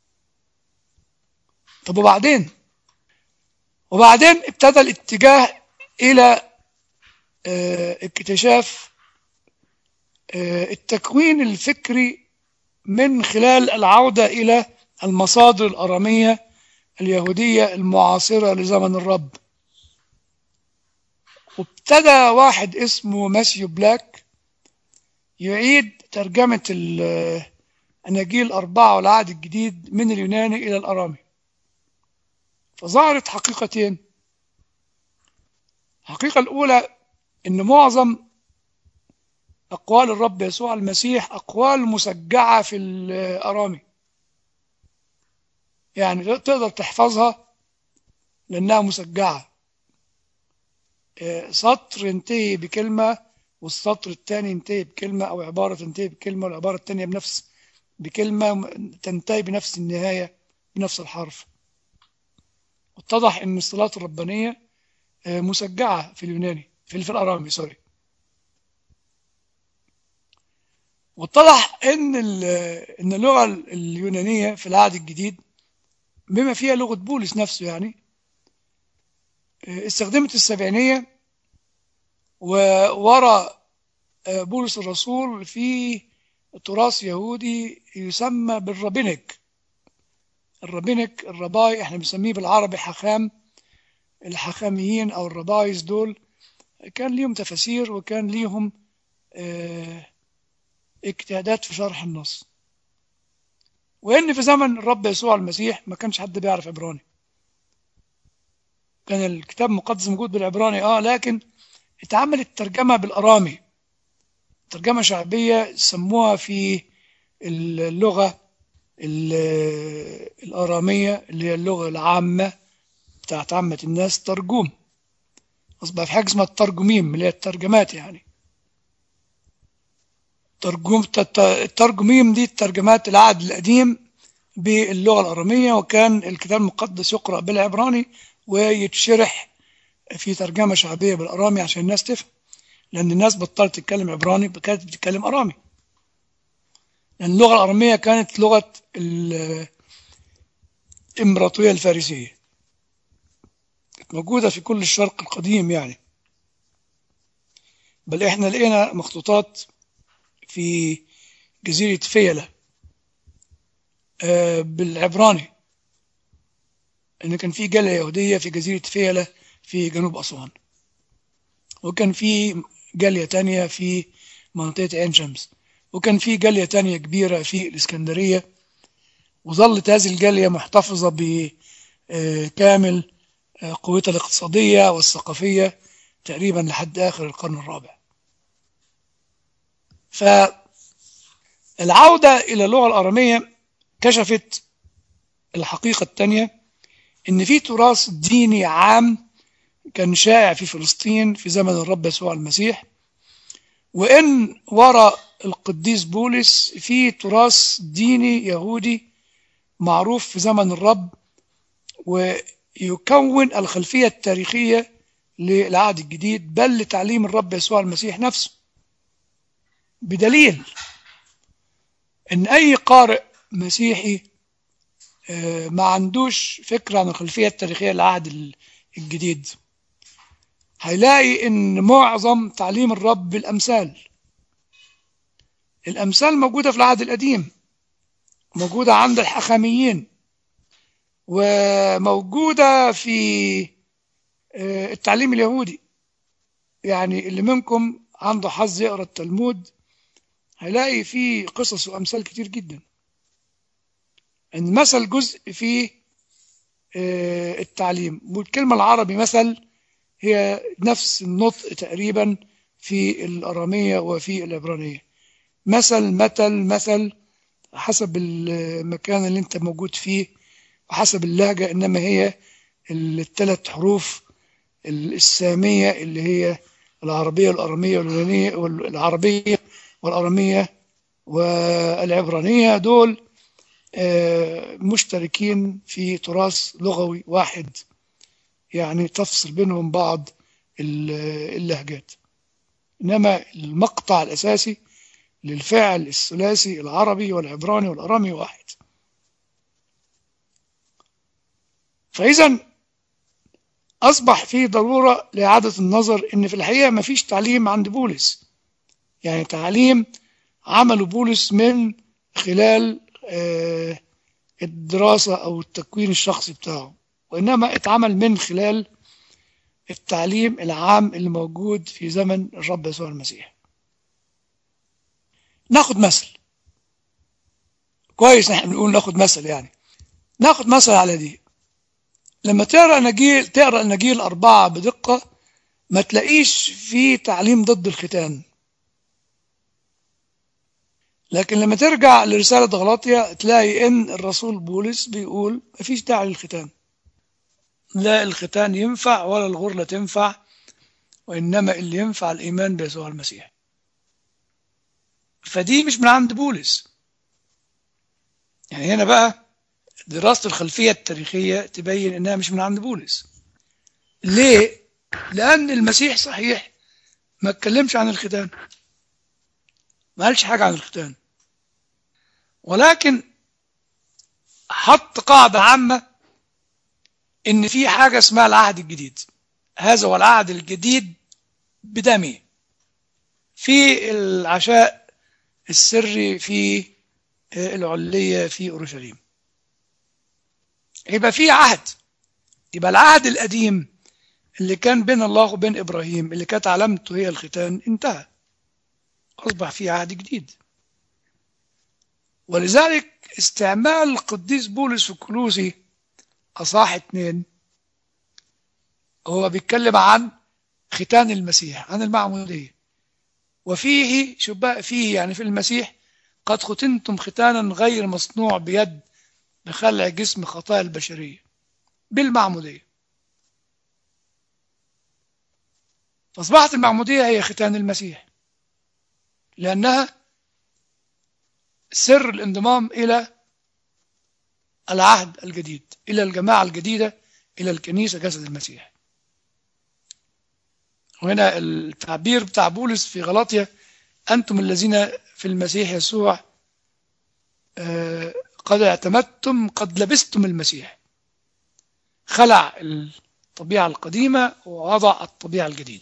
طب وبعدين وبعدين ابتدى الاتجاه إلى اه اكتشاف اه التكوين الفكري من خلال العودة إلى المصادر الأرامية اليهودية المعاصرة لزمن الرب وابتدى واحد اسمه ماسيو بلاك يعيد ترجمة الأناجيل الأربعة والعهد الجديد من اليوناني إلى الأرامي فظهرت حقيقتين الحقيقة الأولى أن معظم أقوال الرب يسوع المسيح أقوال مسجعة في الأرامي يعني تقدر تحفظها لأنها مسجعة سطر ينتهي بكلمة والسطر الثاني ينتهي بكلمة أو عبارة تنتهي بكلمة والعبارة الثانية بنفس بكلمة تنتهي بنفس النهاية بنفس الحرف اتضح أن الصلاة الربانية مسجعة في اليوناني في في الأرامي سوري واتضح أن أن اللغة اليونانية في العهد الجديد بما فيها لغة بولس نفسه يعني استخدمت السبعينية وورى بولس الرسول في تراث يهودي يسمى بالرابينيك الرابينيك الرباي احنا بنسميه بالعربي حخام الحخاميين او الربايز دول كان ليهم تفاسير وكان ليهم اجتهادات في شرح النص وان في زمن الرب يسوع المسيح ما كانش حد بيعرف عبراني كان الكتاب المقدس موجود بالعبراني اه لكن اتعملت ترجمه بالارامي ترجمه شعبيه سموها في اللغه الاراميه اللي هي اللغه العامه بتاعت عامه الناس ترجوم اصبح في حاجه اسمها الترجميم اللي هي الترجمات يعني ترجم الترجميم دي الترجمات العهد القديم باللغه الاراميه وكان الكتاب المقدس يقرا بالعبراني ويتشرح في ترجمة شعبية بالأرامي عشان الناس تفهم لأن الناس بطلت تتكلم عبراني كانت بتتكلم أرامي لأن اللغة الأرامية كانت لغة الإمبراطورية الفارسية كانت موجودة في كل الشرق القديم يعني بل إحنا لقينا مخطوطات في جزيرة فيلة بالعبراني ان كان في جاليه يهوديه في جزيره فيله في جنوب اسوان وكان في جاليه تانية في منطقه عين شمس وكان في جاليه تانية كبيره في الاسكندريه وظلت هذه الجاليه محتفظه بكامل قوتها الاقتصاديه والثقافيه تقريبا لحد اخر القرن الرابع فالعوده الى اللغه الاراميه كشفت الحقيقه الثانيه ان في تراث ديني عام كان شائع في فلسطين في زمن الرب يسوع المسيح وان وراء القديس بولس في تراث ديني يهودي معروف في زمن الرب ويكون الخلفية التاريخية للعهد الجديد بل لتعليم الرب يسوع المسيح نفسه بدليل ان اي قارئ مسيحي ما عندوش فكرة عن الخلفية التاريخية للعهد الجديد هيلاقي ان معظم تعليم الرب بالامثال الامثال موجودة في العهد القديم موجودة عند الحخاميين وموجودة في التعليم اليهودي يعني اللي منكم عنده حظ يقرا التلمود هيلاقي فيه قصص وامثال كتير جدا ان مثل جزء في التعليم والكلمة العربي مثل هي نفس النطق تقريبا في الأرامية وفي العبرانية مثل مثل مثل حسب المكان اللي انت موجود فيه وحسب اللهجة إنما هي الثلاث حروف السامية اللي هي العربية والأرامية واليونانية والعربية والأرامية والعبرانية دول مشتركين في تراث لغوي واحد يعني تفصل بينهم بعض اللهجات إنما المقطع الأساسي للفعل الثلاثي العربي والعبراني والأرامي واحد فإذا أصبح في ضرورة لإعادة النظر إن في الحقيقة ما فيش تعليم عند بولس يعني تعليم عمله بولس من خلال آه، الدراسة أو التكوين الشخصي بتاعه وإنما اتعمل من خلال التعليم العام اللي موجود في زمن الرب يسوع المسيح ناخد مثل كويس نحن بنقول ناخد مثل يعني ناخد مثل على دي لما تقرا اناجيل تقرا اناجيل الاربعه بدقه ما تلاقيش في تعليم ضد الختان لكن لما ترجع لرسالة غلاطيا تلاقي ان الرسول بولس بيقول مفيش داعي للختان لا الختان ينفع ولا الغرلة تنفع وإنما اللي ينفع الإيمان بيسوع المسيح فدي مش من عند بولس يعني هنا بقى دراسة الخلفية التاريخية تبين إنها مش من عند بولس ليه؟ لأن المسيح صحيح ما اتكلمش عن الختان ما قالش حاجة عن الختان ولكن حط قاعدة عامة إن في حاجة اسمها العهد الجديد هذا هو العهد الجديد بدمه في العشاء السري في العلية في أورشليم يبقى في عهد يبقى العهد القديم اللي كان بين الله وبين إبراهيم اللي كانت علامته هي الختان انتهى أصبح في عهد جديد ولذلك استعمال القديس بولس في كلوسي أصاح اتنين هو بيتكلم عن ختان المسيح عن المعمودية وفيه شو بقى فيه يعني في المسيح قد ختنتم ختانا غير مصنوع بيد بخلع جسم خطايا البشرية بالمعمودية فأصبحت المعمودية هي ختان المسيح لأنها سر الانضمام إلى العهد الجديد إلى الجماعة الجديدة إلى الكنيسة جسد المسيح وهنا التعبير بتاع بولس في غلاطيا أنتم الذين في المسيح يسوع قد اعتمدتم قد لبستم المسيح خلع الطبيعة القديمة ووضع الطبيعة الجديدة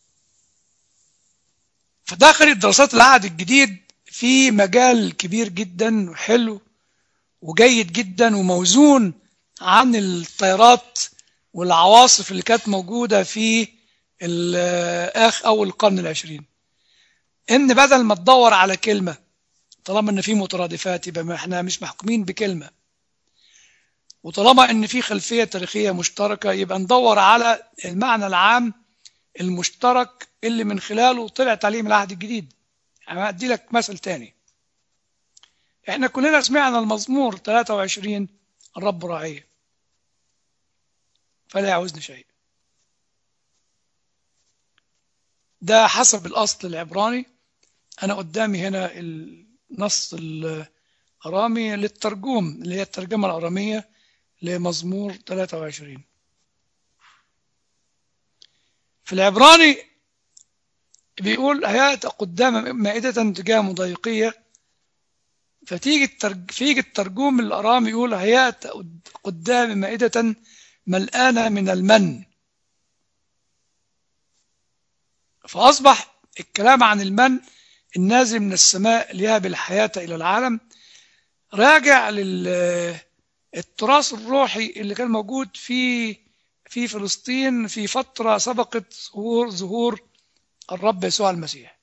فداخل دراسات العهد الجديد في مجال كبير جدا وحلو وجيد جدا وموزون عن التيارات والعواصف اللي كانت موجودة في الآخ أو القرن العشرين إن بدل ما تدور على كلمة طالما إن في مترادفات يبقى إحنا مش محكومين بكلمة وطالما إن في خلفية تاريخية مشتركة يبقى ندور على المعنى العام المشترك اللي من خلاله طلع تعليم العهد الجديد يعني أدي لك مثل تاني احنا كلنا سمعنا المزمور 23 الرب راعي فلا يعوزني شيء ده حسب الأصل العبراني أنا قدامي هنا النص الأرامي للترجوم اللي هي الترجمة الأرامية لمزمور 23 في العبراني بيقول هيأتي قدام مائدة تجاه مضايقية فتيجي الترج... فيجي الترجوم الأرام يقول هيأتي قدام مائدة ملآنة من المن فأصبح الكلام عن المن النازل من السماء ليهب الحياة إلى العالم راجع للتراث الروحي اللي كان موجود في في فلسطين في فترة سبقت ظهور ظهور الرب يسوع المسيح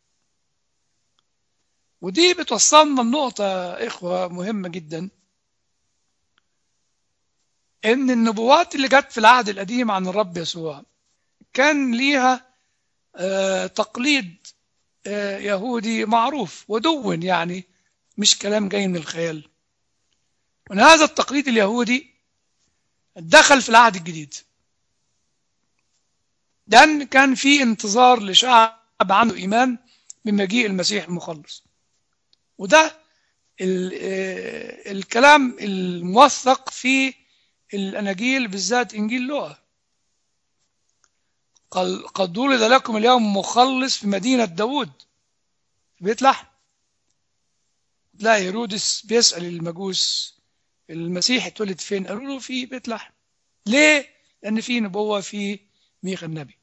ودي بتوصلنا لنقطة إخوة مهمة جدا إن النبوات اللي جت في العهد القديم عن الرب يسوع كان ليها آه تقليد آه يهودي معروف ودون يعني مش كلام جاي من الخيال وأن هذا التقليد اليهودي دخل في العهد الجديد لأن كان في انتظار لشعب عنده إيمان بمجيء المسيح المخلص وده الكلام الموثق في الأناجيل بالذات إنجيل لوقا قد ولد لكم اليوم مخلص في مدينة داود في بيت لحم لا هيرودس بيسأل المجوس المسيح اتولد فين قالوا له في بيت لحم ليه لأن في نبوة في ميخا النبي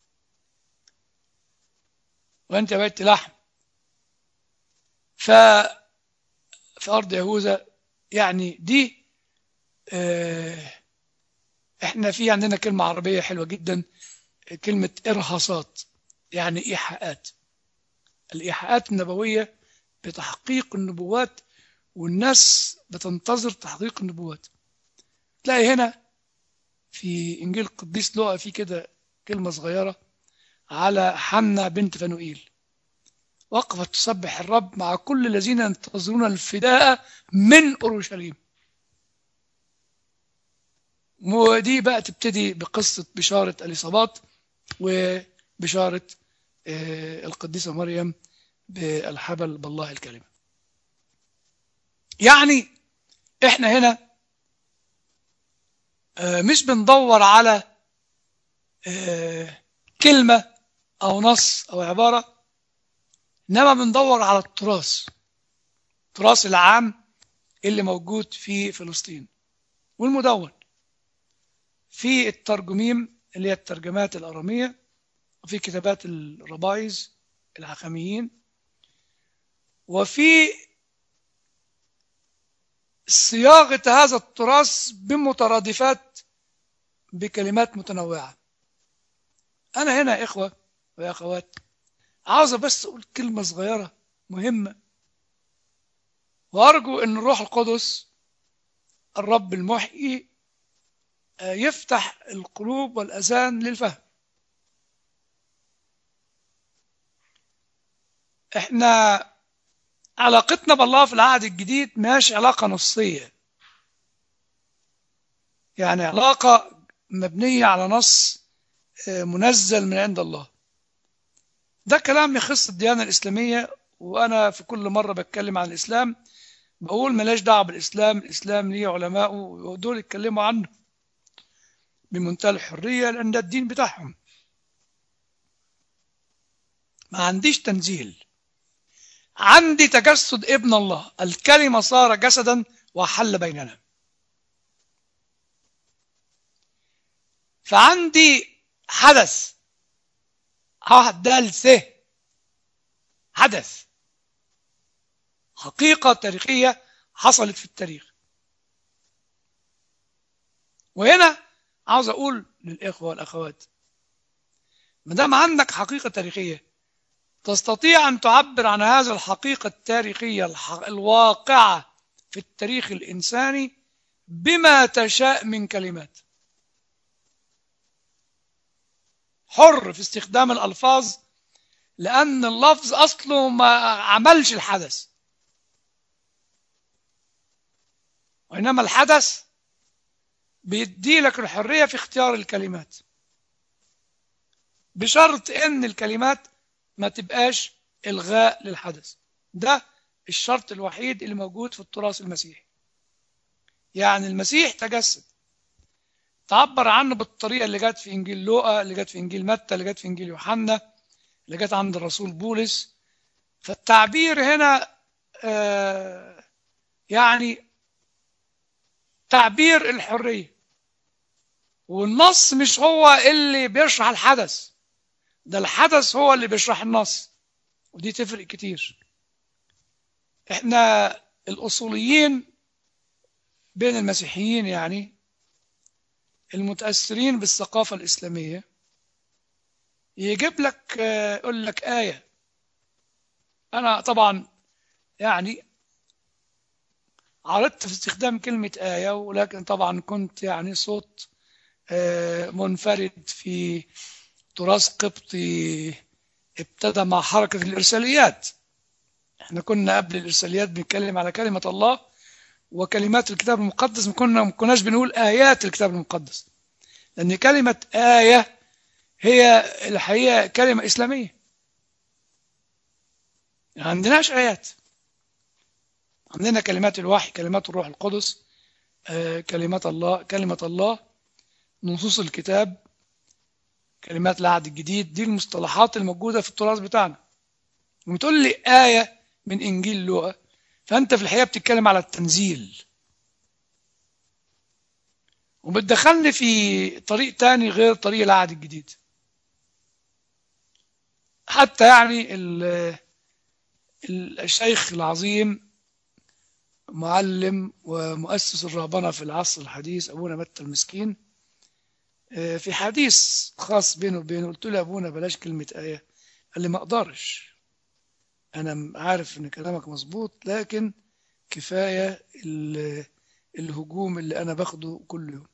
وأنت بيت لحم ف في أرض يهوذا يعني دي اه احنا في عندنا كلمة عربية حلوة جدا كلمة إرهاصات يعني إيحاءات الإيحاءات النبوية بتحقيق النبوات والناس بتنتظر تحقيق النبوات تلاقي هنا في إنجيل القديس لوقا في كده كلمة صغيرة على حنا بنت فنوئيل وقفت تسبح الرب مع كل الذين ينتظرون الفداء من أورشليم ودي بقى تبتدي بقصة بشارة اليصابات وبشارة القديسة مريم بالحبل بالله الكلمة يعني احنا هنا مش بندور على كلمة أو نص أو عبارة إنما بندور على التراث التراث العام اللي موجود في فلسطين والمدون في الترجميم اللي هي الترجمات الأرامية وفي كتابات الربايز الحكميين وفي صياغة هذا التراث بمترادفات بكلمات متنوعة أنا هنا يا إخوة ويا أخوات عاوز بس أقول كلمة صغيرة مهمة وأرجو أن الروح القدس الرب المحيي يفتح القلوب والأذان للفهم احنا علاقتنا بالله في العهد الجديد ماشي علاقة نصية يعني علاقة مبنية على نص منزل من عند الله ده كلام يخص الديانة الإسلامية وأنا في كل مرة بتكلم عن الإسلام بقول ملاش دعوة بالإسلام الإسلام ليه علماء ودول يتكلموا عنه بمنتهى الحرية لأن ده الدين بتاعهم ما عنديش تنزيل عندي تجسد ابن الله الكلمة صار جسدا وحل بيننا فعندي حدث دال حدث حقيقة تاريخية حصلت في التاريخ وهنا عاوز أقول للإخوة والأخوات ما دام عندك حقيقة تاريخية تستطيع أن تعبر عن هذه الحقيقة التاريخية الواقعة في التاريخ الإنساني بما تشاء من كلمات حر في استخدام الألفاظ لأن اللفظ أصله ما عملش الحدث وإنما الحدث بيدي لك الحرية في اختيار الكلمات بشرط أن الكلمات ما تبقاش إلغاء للحدث ده الشرط الوحيد اللي موجود في التراث المسيحي يعني المسيح تجسد تعبر عنه بالطريقة اللي جت في إنجيل لوقا اللي جت في إنجيل متى اللي جت في إنجيل يوحنا اللي جت عند الرسول بولس فالتعبير هنا آه يعني تعبير الحرية والنص مش هو اللي بيشرح الحدث ده الحدث هو اللي بيشرح النص ودي تفرق كتير احنا الأصوليين بين المسيحيين يعني المتأثرين بالثقافة الإسلامية يجيب لك يقول لك آية أنا طبعا يعني عرضت في استخدام كلمة آية ولكن طبعا كنت يعني صوت منفرد في تراث قبطي ابتدى مع حركة الإرساليات احنا كنا قبل الإرساليات بنتكلم على كلمة الله وكلمات الكتاب المقدس ما كنا ما كناش بنقول آيات الكتاب المقدس لأن كلمة آية هي الحقيقة كلمة إسلامية ما عندناش آيات عندنا كلمات الوحي كلمات الروح القدس آه، كلمات الله كلمة الله نصوص الكتاب كلمات العهد الجديد دي المصطلحات الموجودة في التراث بتاعنا وتقول لي آية من إنجيل لوقا فأنت في الحقيقة بتتكلم على التنزيل وبتدخلني في طريق تاني غير طريق العهد الجديد حتى يعني ال- ال- الشيخ العظيم معلم ومؤسس الرهبنة في العصر الحديث أبونا متى المسكين آه، في حديث خاص بينه وبينه قلت له يا أبونا بلاش كلمة آية قال لي ما أقدرش أنا م- عارف إن كلامك مظبوط لكن كفاية ال- الهجوم اللي أنا باخده كل يوم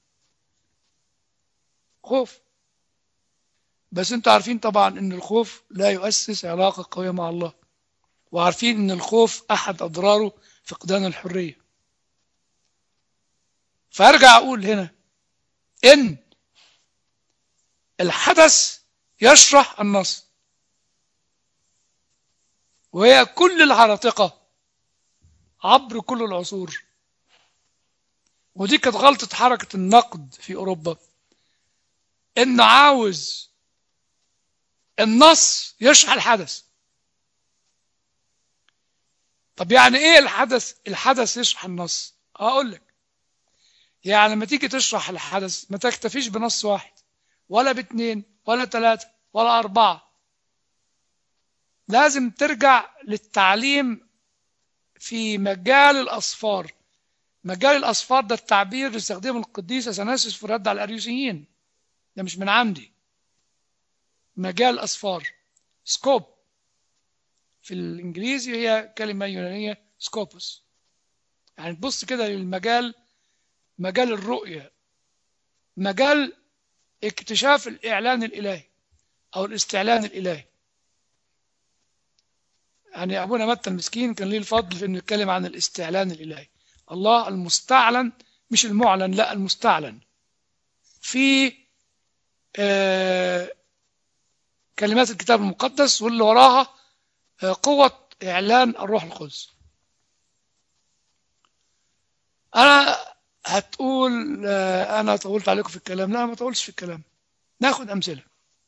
خوف بس انتوا عارفين طبعا ان الخوف لا يؤسس علاقة قوية مع الله وعارفين ان الخوف احد اضراره فقدان الحرية فارجع اقول هنا ان الحدث يشرح النص وهي كل العراتقة عبر كل العصور ودي كانت غلطة حركة النقد في أوروبا إنه عاوز النص يشرح الحدث طب يعني ايه الحدث الحدث يشرح النص هقول لك يعني لما تيجي تشرح الحدث ما تكتفيش بنص واحد ولا باثنين ولا ثلاثة ولا أربعة لازم ترجع للتعليم في مجال الأصفار مجال الأصفار ده التعبير اللي استخدمه القديس أثناسيوس في الرد على الأريوسيين ده مش من عندي مجال الأصفار سكوب في الإنجليزي هي كلمة يونانية سكوبوس يعني تبص كده للمجال مجال الرؤية مجال اكتشاف الإعلان الإلهي أو الاستعلان الإلهي يعني أبونا متى المسكين كان ليه الفضل في إنه يتكلم عن الاستعلان الإلهي الله المستعلن مش المعلن لا المستعلن في آه كلمات الكتاب المقدس واللي وراها آه قوة إعلان الروح القدس أنا هتقول آه أنا طولت عليكم في الكلام لا ما طولتش في الكلام ناخد أمثلة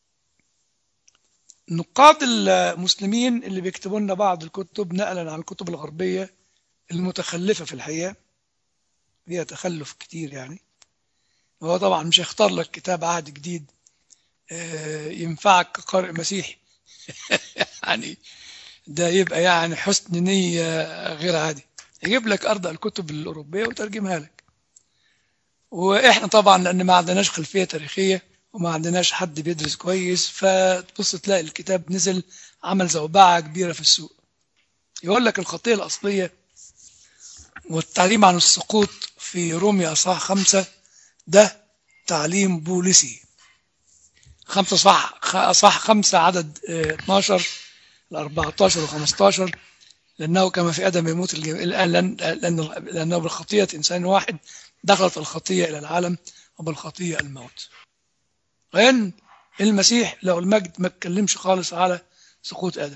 نقاد المسلمين اللي بيكتبوا لنا بعض الكتب نقلا عن الكتب الغربية المتخلفة في الحقيقة فيها تخلف كتير يعني هو طبعا مش هيختار لك كتاب عهد جديد ينفعك كقارئ مسيحي يعني ده يبقى يعني حسن نية غير عادي يجيب لك أرض الكتب الأوروبية وترجمها لك وإحنا طبعا لأن ما عندناش خلفية تاريخية وما عندناش حد بيدرس كويس فتبص تلاقي الكتاب نزل عمل زوبعة كبيرة في السوق يقول لك الخطية الأصلية والتعليم عن السقوط في روميا أصحاح خمسة ده تعليم بوليسي خمسة صح أصح خمسة عدد 12 ل 14 و 15 لأنه كما في آدم يموت الآن لأن لأنه بالخطية إنسان واحد دخلت الخطية إلى العالم وبالخطية الموت وإن المسيح له المجد ما اتكلمش خالص على سقوط آدم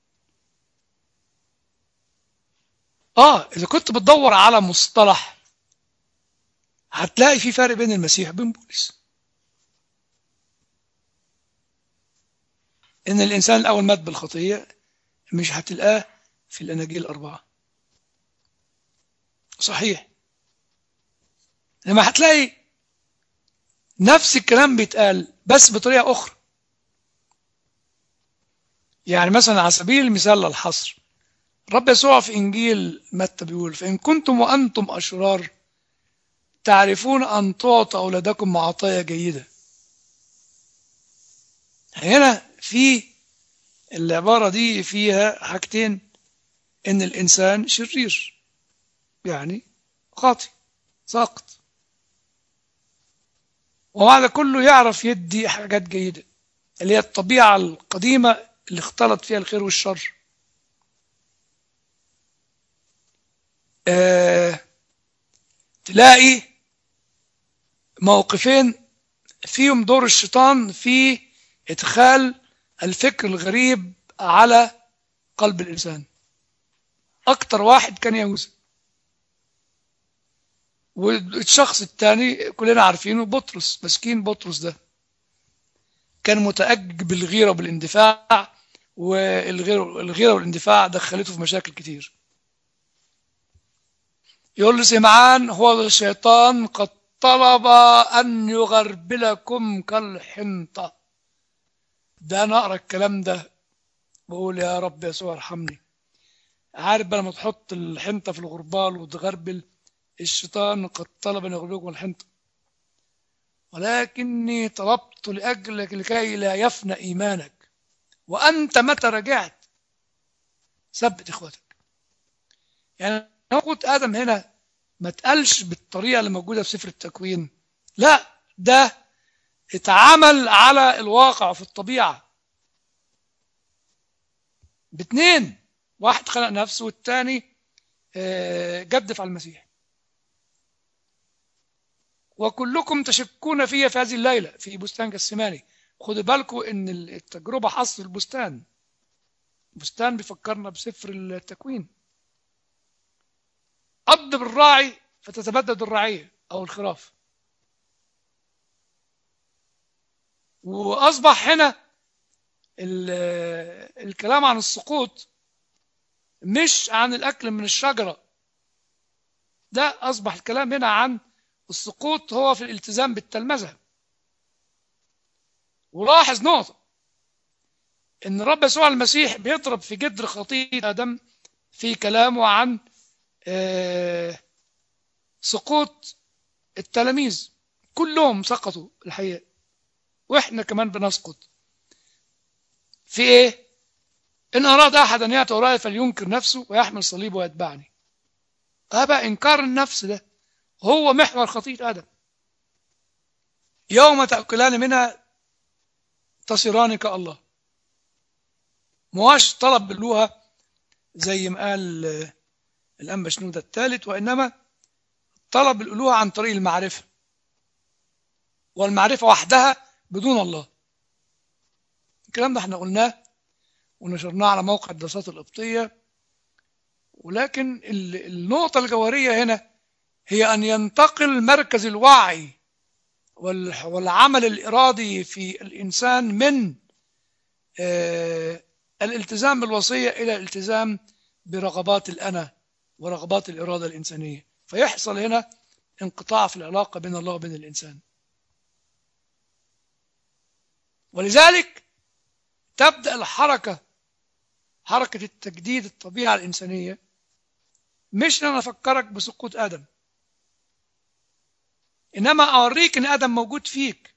آه إذا كنت بتدور على مصطلح هتلاقي في فرق بين المسيح وبين بولس إن الإنسان الأول مات بالخطية مش هتلقاه في الأناجيل الأربعة صحيح لما هتلاقي نفس الكلام بيتقال بس بطريقة أخرى يعني مثلا على سبيل المثال للحصر رب يسوع في إنجيل متى بيقول فإن كنتم وأنتم أشرار تعرفون أن تعطوا أولادكم عطايا جيدة هنا في العبارة دي فيها حاجتين إن الإنسان شرير يعني خاطئ ساقط وهذا كله يعرف يدي حاجات جيدة اللي هي الطبيعة القديمة اللي اختلط فيها الخير والشر آه تلاقي موقفين فيهم دور الشيطان في إدخال الفكر الغريب على قلب الإنسان أكتر واحد كان يهوذا والشخص الثاني كلنا عارفينه بطرس مسكين بطرس ده كان متأجج بالغيرة وبالاندفاع والغيرة الغيرة والاندفاع دخلته في مشاكل كتير يقول له سمعان هو الشيطان قد طلب أن يغربلكم كالحنطة ده أنا أقرأ الكلام ده بقول يا رب يسوع ارحمني عارف بقى لما تحط الحنطة في الغربال وتغربل الشيطان قد طلب أن يغربلكم الحنطة ولكني طلبت لأجلك لكي لا يفنى إيمانك وأنت متى رجعت ثبت إخوتك يعني نقود آدم هنا ما تقالش بالطريقة اللي موجودة في سفر التكوين لا ده اتعمل على الواقع في الطبيعة باتنين واحد خلق نفسه والتاني آه، جدف على المسيح وكلكم تشكون فيا في هذه الليلة في بستان جسماني خدوا بالكم ان التجربة حصل في البستان البستان بيفكرنا بسفر التكوين أدب الراعي فتتبدد الرعية أو الخراف وأصبح هنا ال- الكلام عن السقوط مش عن الأكل من الشجرة ده أصبح الكلام هنا عن السقوط هو في الالتزام بالتلمذة ولاحظ نقطة إن رب يسوع المسيح بيضرب في جدر خطيئة آدم في كلامه عن آه، سقوط التلاميذ كلهم سقطوا الحقيقة وإحنا كمان بنسقط في إيه؟ إن أراد أحد أن يأتي وراي فلينكر نفسه ويحمل صليبه ويتبعني أبا إنكار النفس ده هو محور خطيئة آدم يوم تأكلان منها تصيران كالله مواش طلب باللوها زي ما قال آه، الأنبا شنودة الثالث وإنما طلب الألوهة عن طريق المعرفة والمعرفة وحدها بدون الله الكلام ده احنا قلناه ونشرناه على موقع الدراسات القبطية ولكن ال- النقطة الجوهرية هنا هي أن ينتقل مركز الوعي وال- والعمل الإرادي في الإنسان من آه، الالتزام بالوصية إلى الالتزام برغبات الأنا ورغبات الإرادة الإنسانية فيحصل هنا انقطاع في العلاقة بين الله وبين الإنسان ولذلك تبدأ الحركة حركة التجديد الطبيعة الإنسانية مش ان انا افكرك بسقوط ادم انما اوريك ان ادم موجود فيك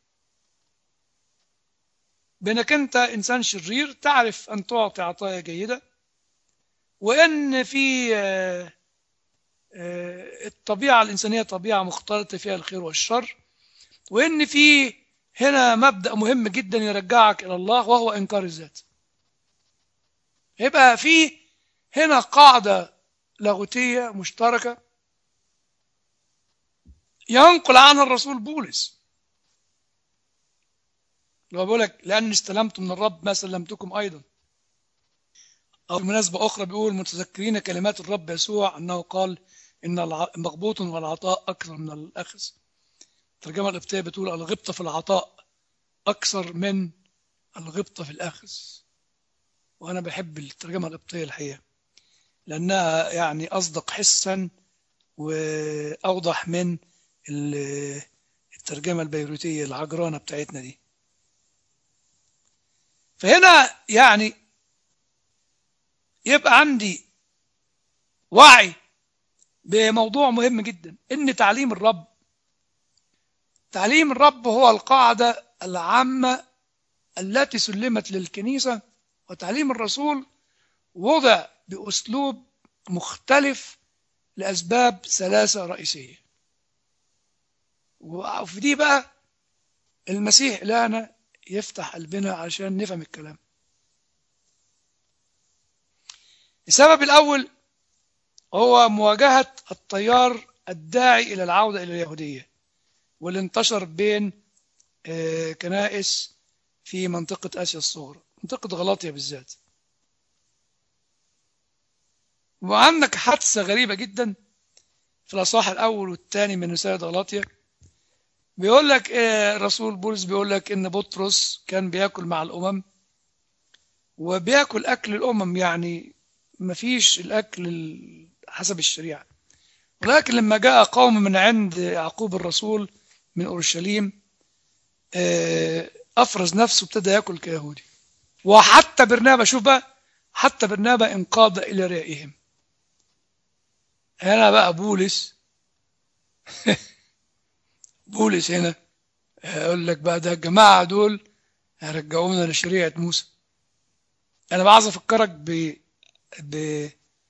بانك انت انسان شرير تعرف ان تعطي عطايا جيده وان في آه، آه، الطبيعه الانسانيه طبيعه مختلطه فيها الخير والشر وان في هنا مبدا مهم جدا يرجعك الى الله وهو انكار الذات يبقى في هنا قاعده لاغوتيه مشتركه ينقل عنها الرسول بولس لو بيقول لك لأن استلمت من الرب ما سلمتكم أيضا أو بمناسبة أخرى بيقول متذكرين كلمات الرب يسوع أنه قال إن الع- مغبوط والعطاء أكثر من الأخذ الترجمة القبطية بتقول الغبطة في العطاء أكثر من الغبطة في الأخذ وأنا بحب الترجمة القبطية الحقيقة لأنها يعني أصدق حسا وأوضح من ال- الترجمة البيروتية العجرانة بتاعتنا دي فهنا يعني يبقى عندي وعي بموضوع مهم جدا ان تعليم الرب تعليم الرب هو القاعدة العامة التي سلمت للكنيسة وتعليم الرسول وضع بأسلوب مختلف لأسباب ثلاثة رئيسية وفي دي بقى المسيح لنا يفتح قلبنا عشان نفهم الكلام السبب الأول هو مواجهة التيار الداعي إلى العودة إلى اليهودية واللي انتشر بين آه، كنائس في منطقة آسيا الصغرى منطقة غلاطيا بالذات وعندك حادثة غريبة جدا في الأصحاح الأول والثاني من رسالة غلاطيا بيقول لك آه، الرسول بولس بيقول لك ان بطرس كان بياكل مع الامم وبياكل اكل الامم يعني مفيش الاكل ال- حسب الشريعه ولكن لما جاء قوم من عند يعقوب الرسول من أورشليم آه، أفرز نفسه ابتدى يأكل كيهودي وحتى برنابا شوف بقى حتى برنابا انقاد إلى رأيهم هنا بقى بولس بولس هنا يقول لك بقى ده الجماعة دول هيرجعونا لشريعة موسى أنا بقى عايز أفكرك ب ب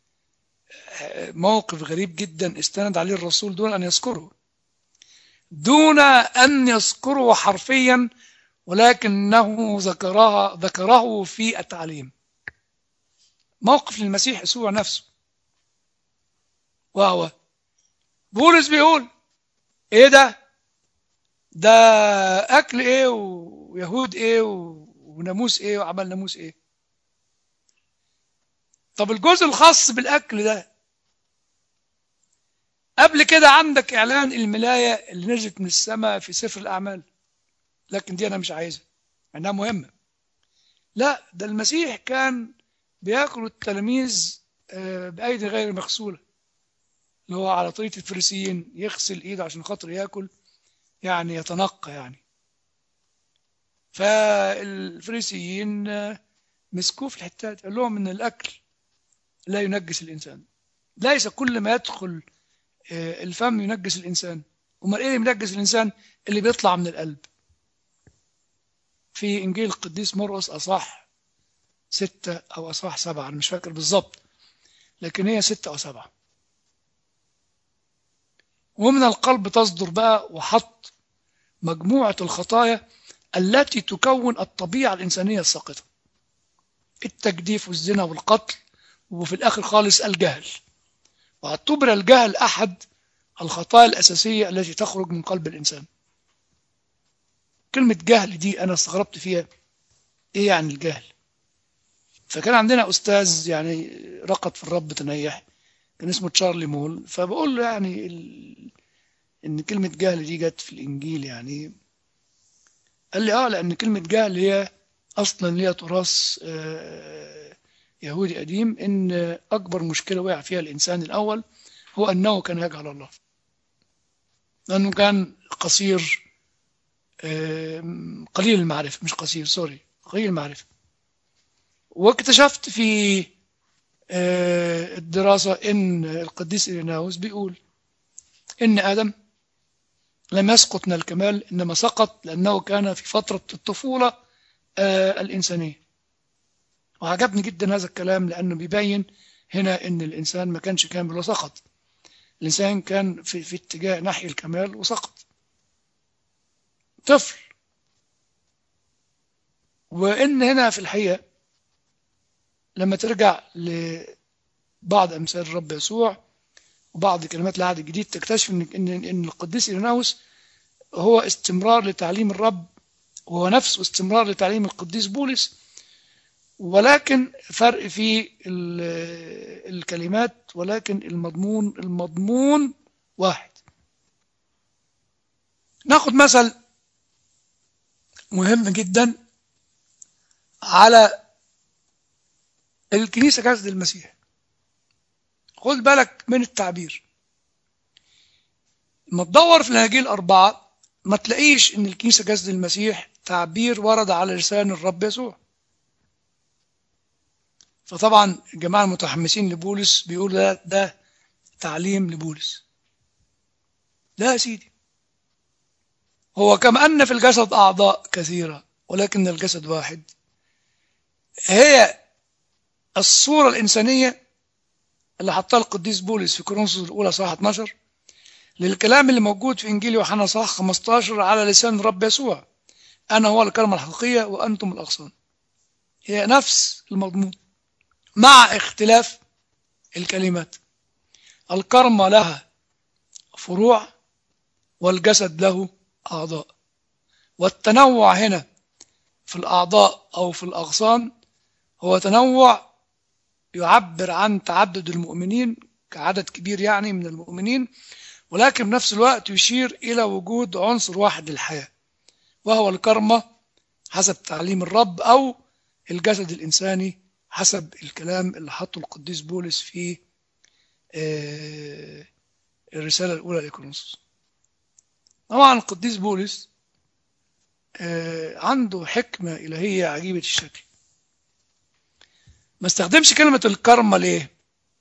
موقف غريب جدا استند عليه الرسول دون أن يذكره دون أن يذكره حرفيا ولكنه ذكرها ذكره في التعليم موقف للمسيح يسوع نفسه وهو بولس بيقول ايه ده ده اكل ايه ويهود ايه وناموس ايه وعمل ناموس ايه طب الجزء الخاص بالاكل ده قبل كده عندك اعلان الملايه اللي نزلت من السماء في سفر الاعمال لكن دي انا مش عايزها انها مهمه لا ده المسيح كان بياكل التلاميذ بايدي غير مغسوله اللي هو على طريقه الفريسيين يغسل ايده عشان خاطر ياكل يعني يتنقى يعني فالفريسيين مسكوه في الحته دي قال لهم ان الاكل لا ينجس الانسان ليس كل ما يدخل الفم ينجس الانسان امال ايه اللي ينجس الانسان اللي بيطلع من القلب في انجيل القديس مرقس اصح ستة او اصح سبعة انا مش فاكر بالظبط لكن هي ستة او سبعة ومن القلب تصدر بقى وحط مجموعة الخطايا التي تكون الطبيعة الإنسانية الساقطة التجديف والزنا والقتل وفي الآخر خالص الجهل واعتبر الجهل أحد الخطايا الأساسية التي تخرج من قلب الإنسان كلمة جهل دي أنا استغربت فيها إيه يعني الجهل فكان عندنا أستاذ يعني رقد في الرب تنيح كان اسمه تشارلي مول فبقول له يعني ال... ان كلمة جهل دي جت في الانجيل يعني قال لي اه لان كلمة جهل هي اصلا ليها تراث آه يهودي قديم ان اكبر مشكلة وقع فيها الانسان الاول هو انه كان يجهل الله لانه كان قصير آه قليل المعرفة مش قصير سوري قليل المعرفة واكتشفت في الدراسة إن القديس إيريناوس بيقول إن آدم لم يسقط من الكمال إنما سقط لأنه كان في فترة الطفولة الإنسانية وعجبني جدا هذا الكلام لأنه بيبين هنا إن الإنسان ما كانش كامل وسقط الإنسان كان في, في اتجاه ناحية الكمال وسقط طفل وإن هنا في الحقيقة لما ترجع لبعض أمثال الرب يسوع وبعض كلمات العهد الجديد تكتشف إن إن إن القديس إيريناوس هو استمرار لتعليم الرب وهو نفسه استمرار لتعليم القديس بولس ولكن فرق في الكلمات ولكن المضمون المضمون واحد ناخد مثل مهم جدا على الكنيسة جسد المسيح خد بالك من التعبير ما تدور في الاناجيل الأربعة ما تلاقيش إن الكنيسة جسد المسيح تعبير ورد على لسان الرب يسوع فطبعا الجماعة المتحمسين لبولس بيقولوا ده, ده تعليم لبولس لا يا سيدي هو كما أن في الجسد أعضاء كثيرة ولكن الجسد واحد هي الصورة الإنسانية اللي حطها القديس بولس في كورنثوس الأولى صح 12 للكلام اللي موجود في إنجيل يوحنا صح 15 على لسان الرب يسوع أنا هو الكلمة الحقيقية وأنتم الأغصان هي نفس المضمون مع اختلاف الكلمات الكرمة لها فروع والجسد له أعضاء والتنوع هنا في الأعضاء أو في الأغصان هو تنوع يعبر عن تعدد المؤمنين كعدد كبير يعني من المؤمنين ولكن في نفس الوقت يشير إلى وجود عنصر واحد للحياة وهو الكرمة حسب تعليم الرب أو الجسد الإنساني حسب الكلام اللي حطه القديس بولس في الرسالة الأولى لكورنثوس طبعا القديس بولس آه، عنده حكمة إلهية عجيبة الشكل ما استخدمش كلمة الكرمة ليه؟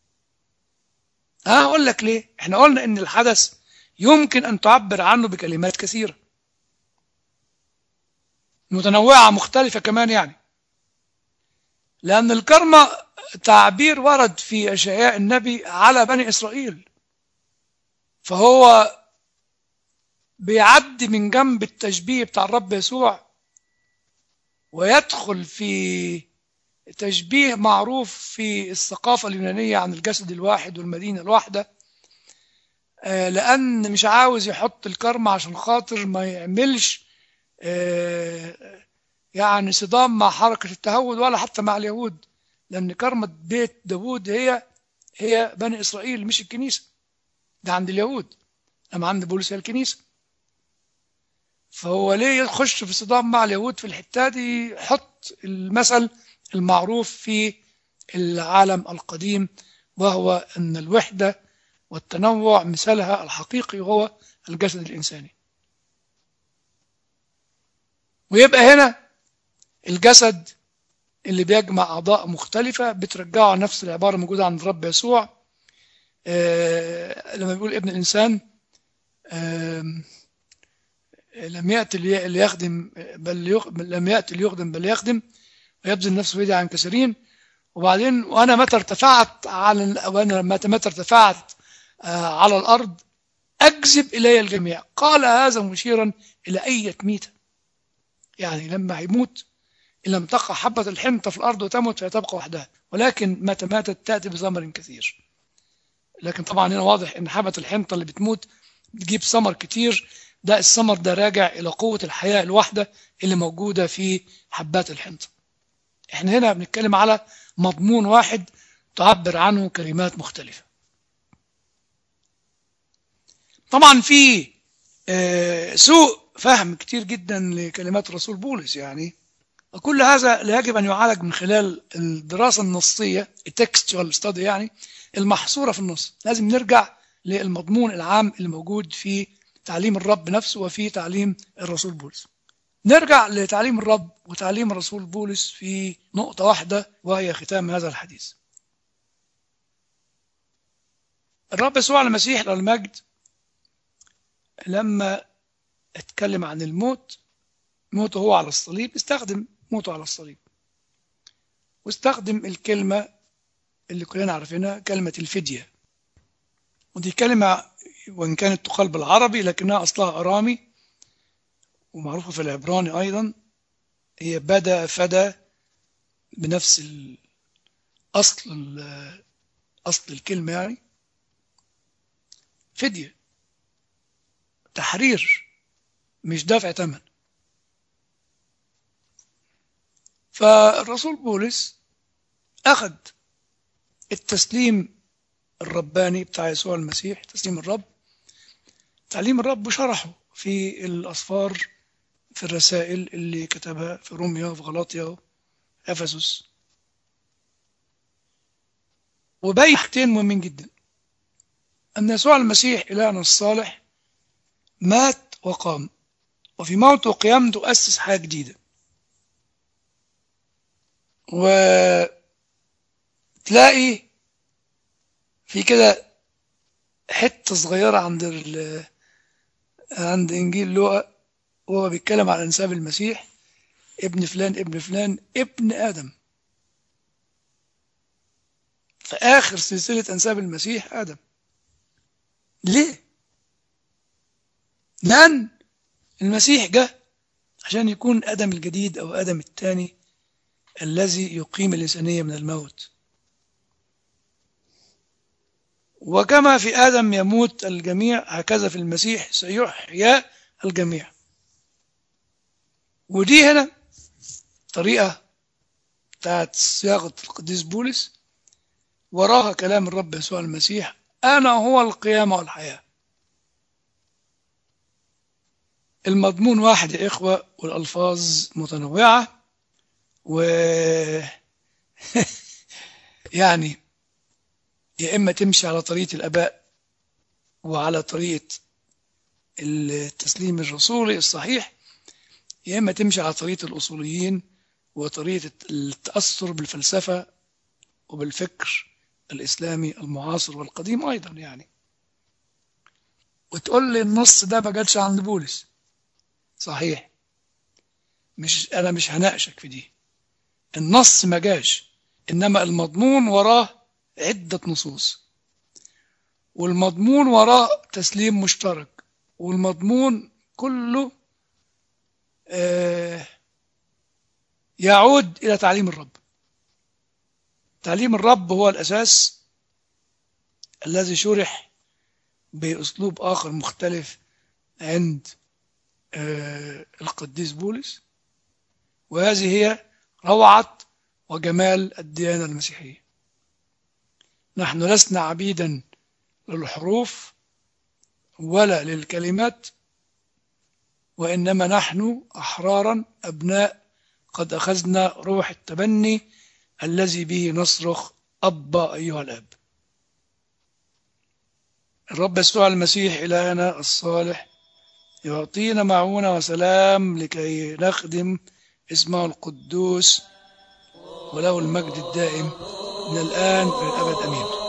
ها أقول لك ليه؟ احنا قلنا إن الحدث يمكن أن تعبر عنه بكلمات كثيرة متنوعة مختلفة كمان يعني لأن الكرمة تعبير ورد في أشعياء النبي على بني إسرائيل فهو بيعدي من جنب التشبيه بتاع الرب يسوع ويدخل في تشبيه معروف في الثقافة اليونانية عن الجسد الواحد والمدينة الواحدة آه، لأن مش عاوز يحط الكرمة عشان خاطر ما يعملش آه، يعني صدام مع حركة التهود ولا حتى مع اليهود لأن كرمة بيت داوود هي هي بني إسرائيل مش الكنيسة ده عند اليهود أما عند بولس هي الكنيسة فهو ليه يخش في صدام مع اليهود في الحتة دي يحط المثل المعروف في العالم القديم وهو أن الوحدة والتنوع مثالها الحقيقي هو الجسد الإنساني ويبقى هنا الجسد اللي بيجمع أعضاء مختلفة بترجعه على نفس العبارة الموجودة عند الرب يسوع آه، لما بيقول ابن الإنسان آم، لم يأتي لي- ليخدم بل ليخ- لم يأتي ليخدم بل يخدم ويبذل نفسه فدية عن كثيرين وبعدين وأنا متى ارتفعت على وأنا متى متى ارتفعت آه، على الأرض أجذب إلي الجميع قال هذا مشيرا إلى أية ميتة يعني لما هيموت إن لم تقع حبة الحنطة في الأرض وتمت فهي تبقى وحدها ولكن متى ماتت تأتي بثمر كثير لكن طبعا هنا واضح إن حبة الحنطة اللي بتموت بتجيب ثمر كتير ده الثمر ده راجع إلى قوة الحياة الواحدة اللي موجودة في حبات الحنطة احنا هنا بنتكلم على مضمون واحد تعبر عنه كلمات مختلفة طبعا في آه، سوء فهم كتير جدا لكلمات الرسول بولس يعني وكل هذا لا يجب أن يعالج من خلال الدراسة النصية التكستوال ستادي يعني المحصورة في النص لازم نرجع للمضمون العام اللي موجود في تعليم الرب نفسه وفي تعليم الرسول بولس نرجع لتعليم الرب وتعليم الرسول بولس في نقطة واحدة وهي ختام هذا الحديث الرب يسوع المسيح له المجد لما اتكلم عن الموت موته هو على الصليب استخدم موته على الصليب واستخدم الكلمة اللي كلنا عارفينها كلمة الفدية ودي كلمة وإن كانت تقال بالعربي لكنها أصلها أرامي ومعروفة في العبراني أيضا هي بدا فدا بنفس الأصل ال- أصل الكلمة يعني فدية تحرير مش دافع ثمن فالرسول بولس أخذ التسليم الرباني بتاع يسوع المسيح تسليم الرب تعليم الرب وشرحه في الأصفار في الرسائل اللي كتبها في روميا وفي غلاطيا أفسس وبين حاجتين مهمين جدا أن يسوع المسيح إلهنا الصالح مات وقام وفي موته وقيامته أسس حياة جديدة وتلاقي في كده حتة صغيرة عند ال... عند إنجيل لوقا وهو بيتكلم عن أنساب المسيح ابن فلان ابن فلان ابن آدم في آخر سلسلة أنساب المسيح آدم ليه؟ لأن المسيح جه عشان يكون آدم الجديد أو آدم الثاني الذي يقيم الإنسانية من الموت وكما في آدم يموت الجميع هكذا في المسيح سيحيا الجميع ودي هنا طريقة بتاعت صياغة القديس بولس وراها كلام الرب يسوع المسيح أنا هو القيامة والحياة المضمون واحد يا إخوة والألفاظ متنوعة و يعني يا إما تمشي على طريقة الآباء وعلى طريقة التسليم الرسولي الصحيح يا إما تمشي على طريقة الأصوليين وطريقة التأثر بالفلسفة وبالفكر الإسلامي المعاصر والقديم أيضا يعني وتقول لي النص ده ما جاتش عند بولس صحيح مش أنا مش هناقشك في دي النص ما جاش إنما المضمون وراه عدة نصوص والمضمون وراه تسليم مشترك والمضمون كله آه يعود إلى تعليم الرب تعليم الرب هو الأساس الذي شرح بأسلوب آخر مختلف عند آه القديس بولس وهذه هي روعة وجمال الديانة المسيحية نحن لسنا عبيدا للحروف ولا للكلمات وإنما نحن أحرارا أبناء قد أخذنا روح التبني الذي به نصرخ أبا أيها الأب الرب يسوع المسيح إلهنا الصالح يعطينا معونة وسلام لكي نخدم اسمه القدوس وله المجد الدائم من الآن إلى الأبد أمين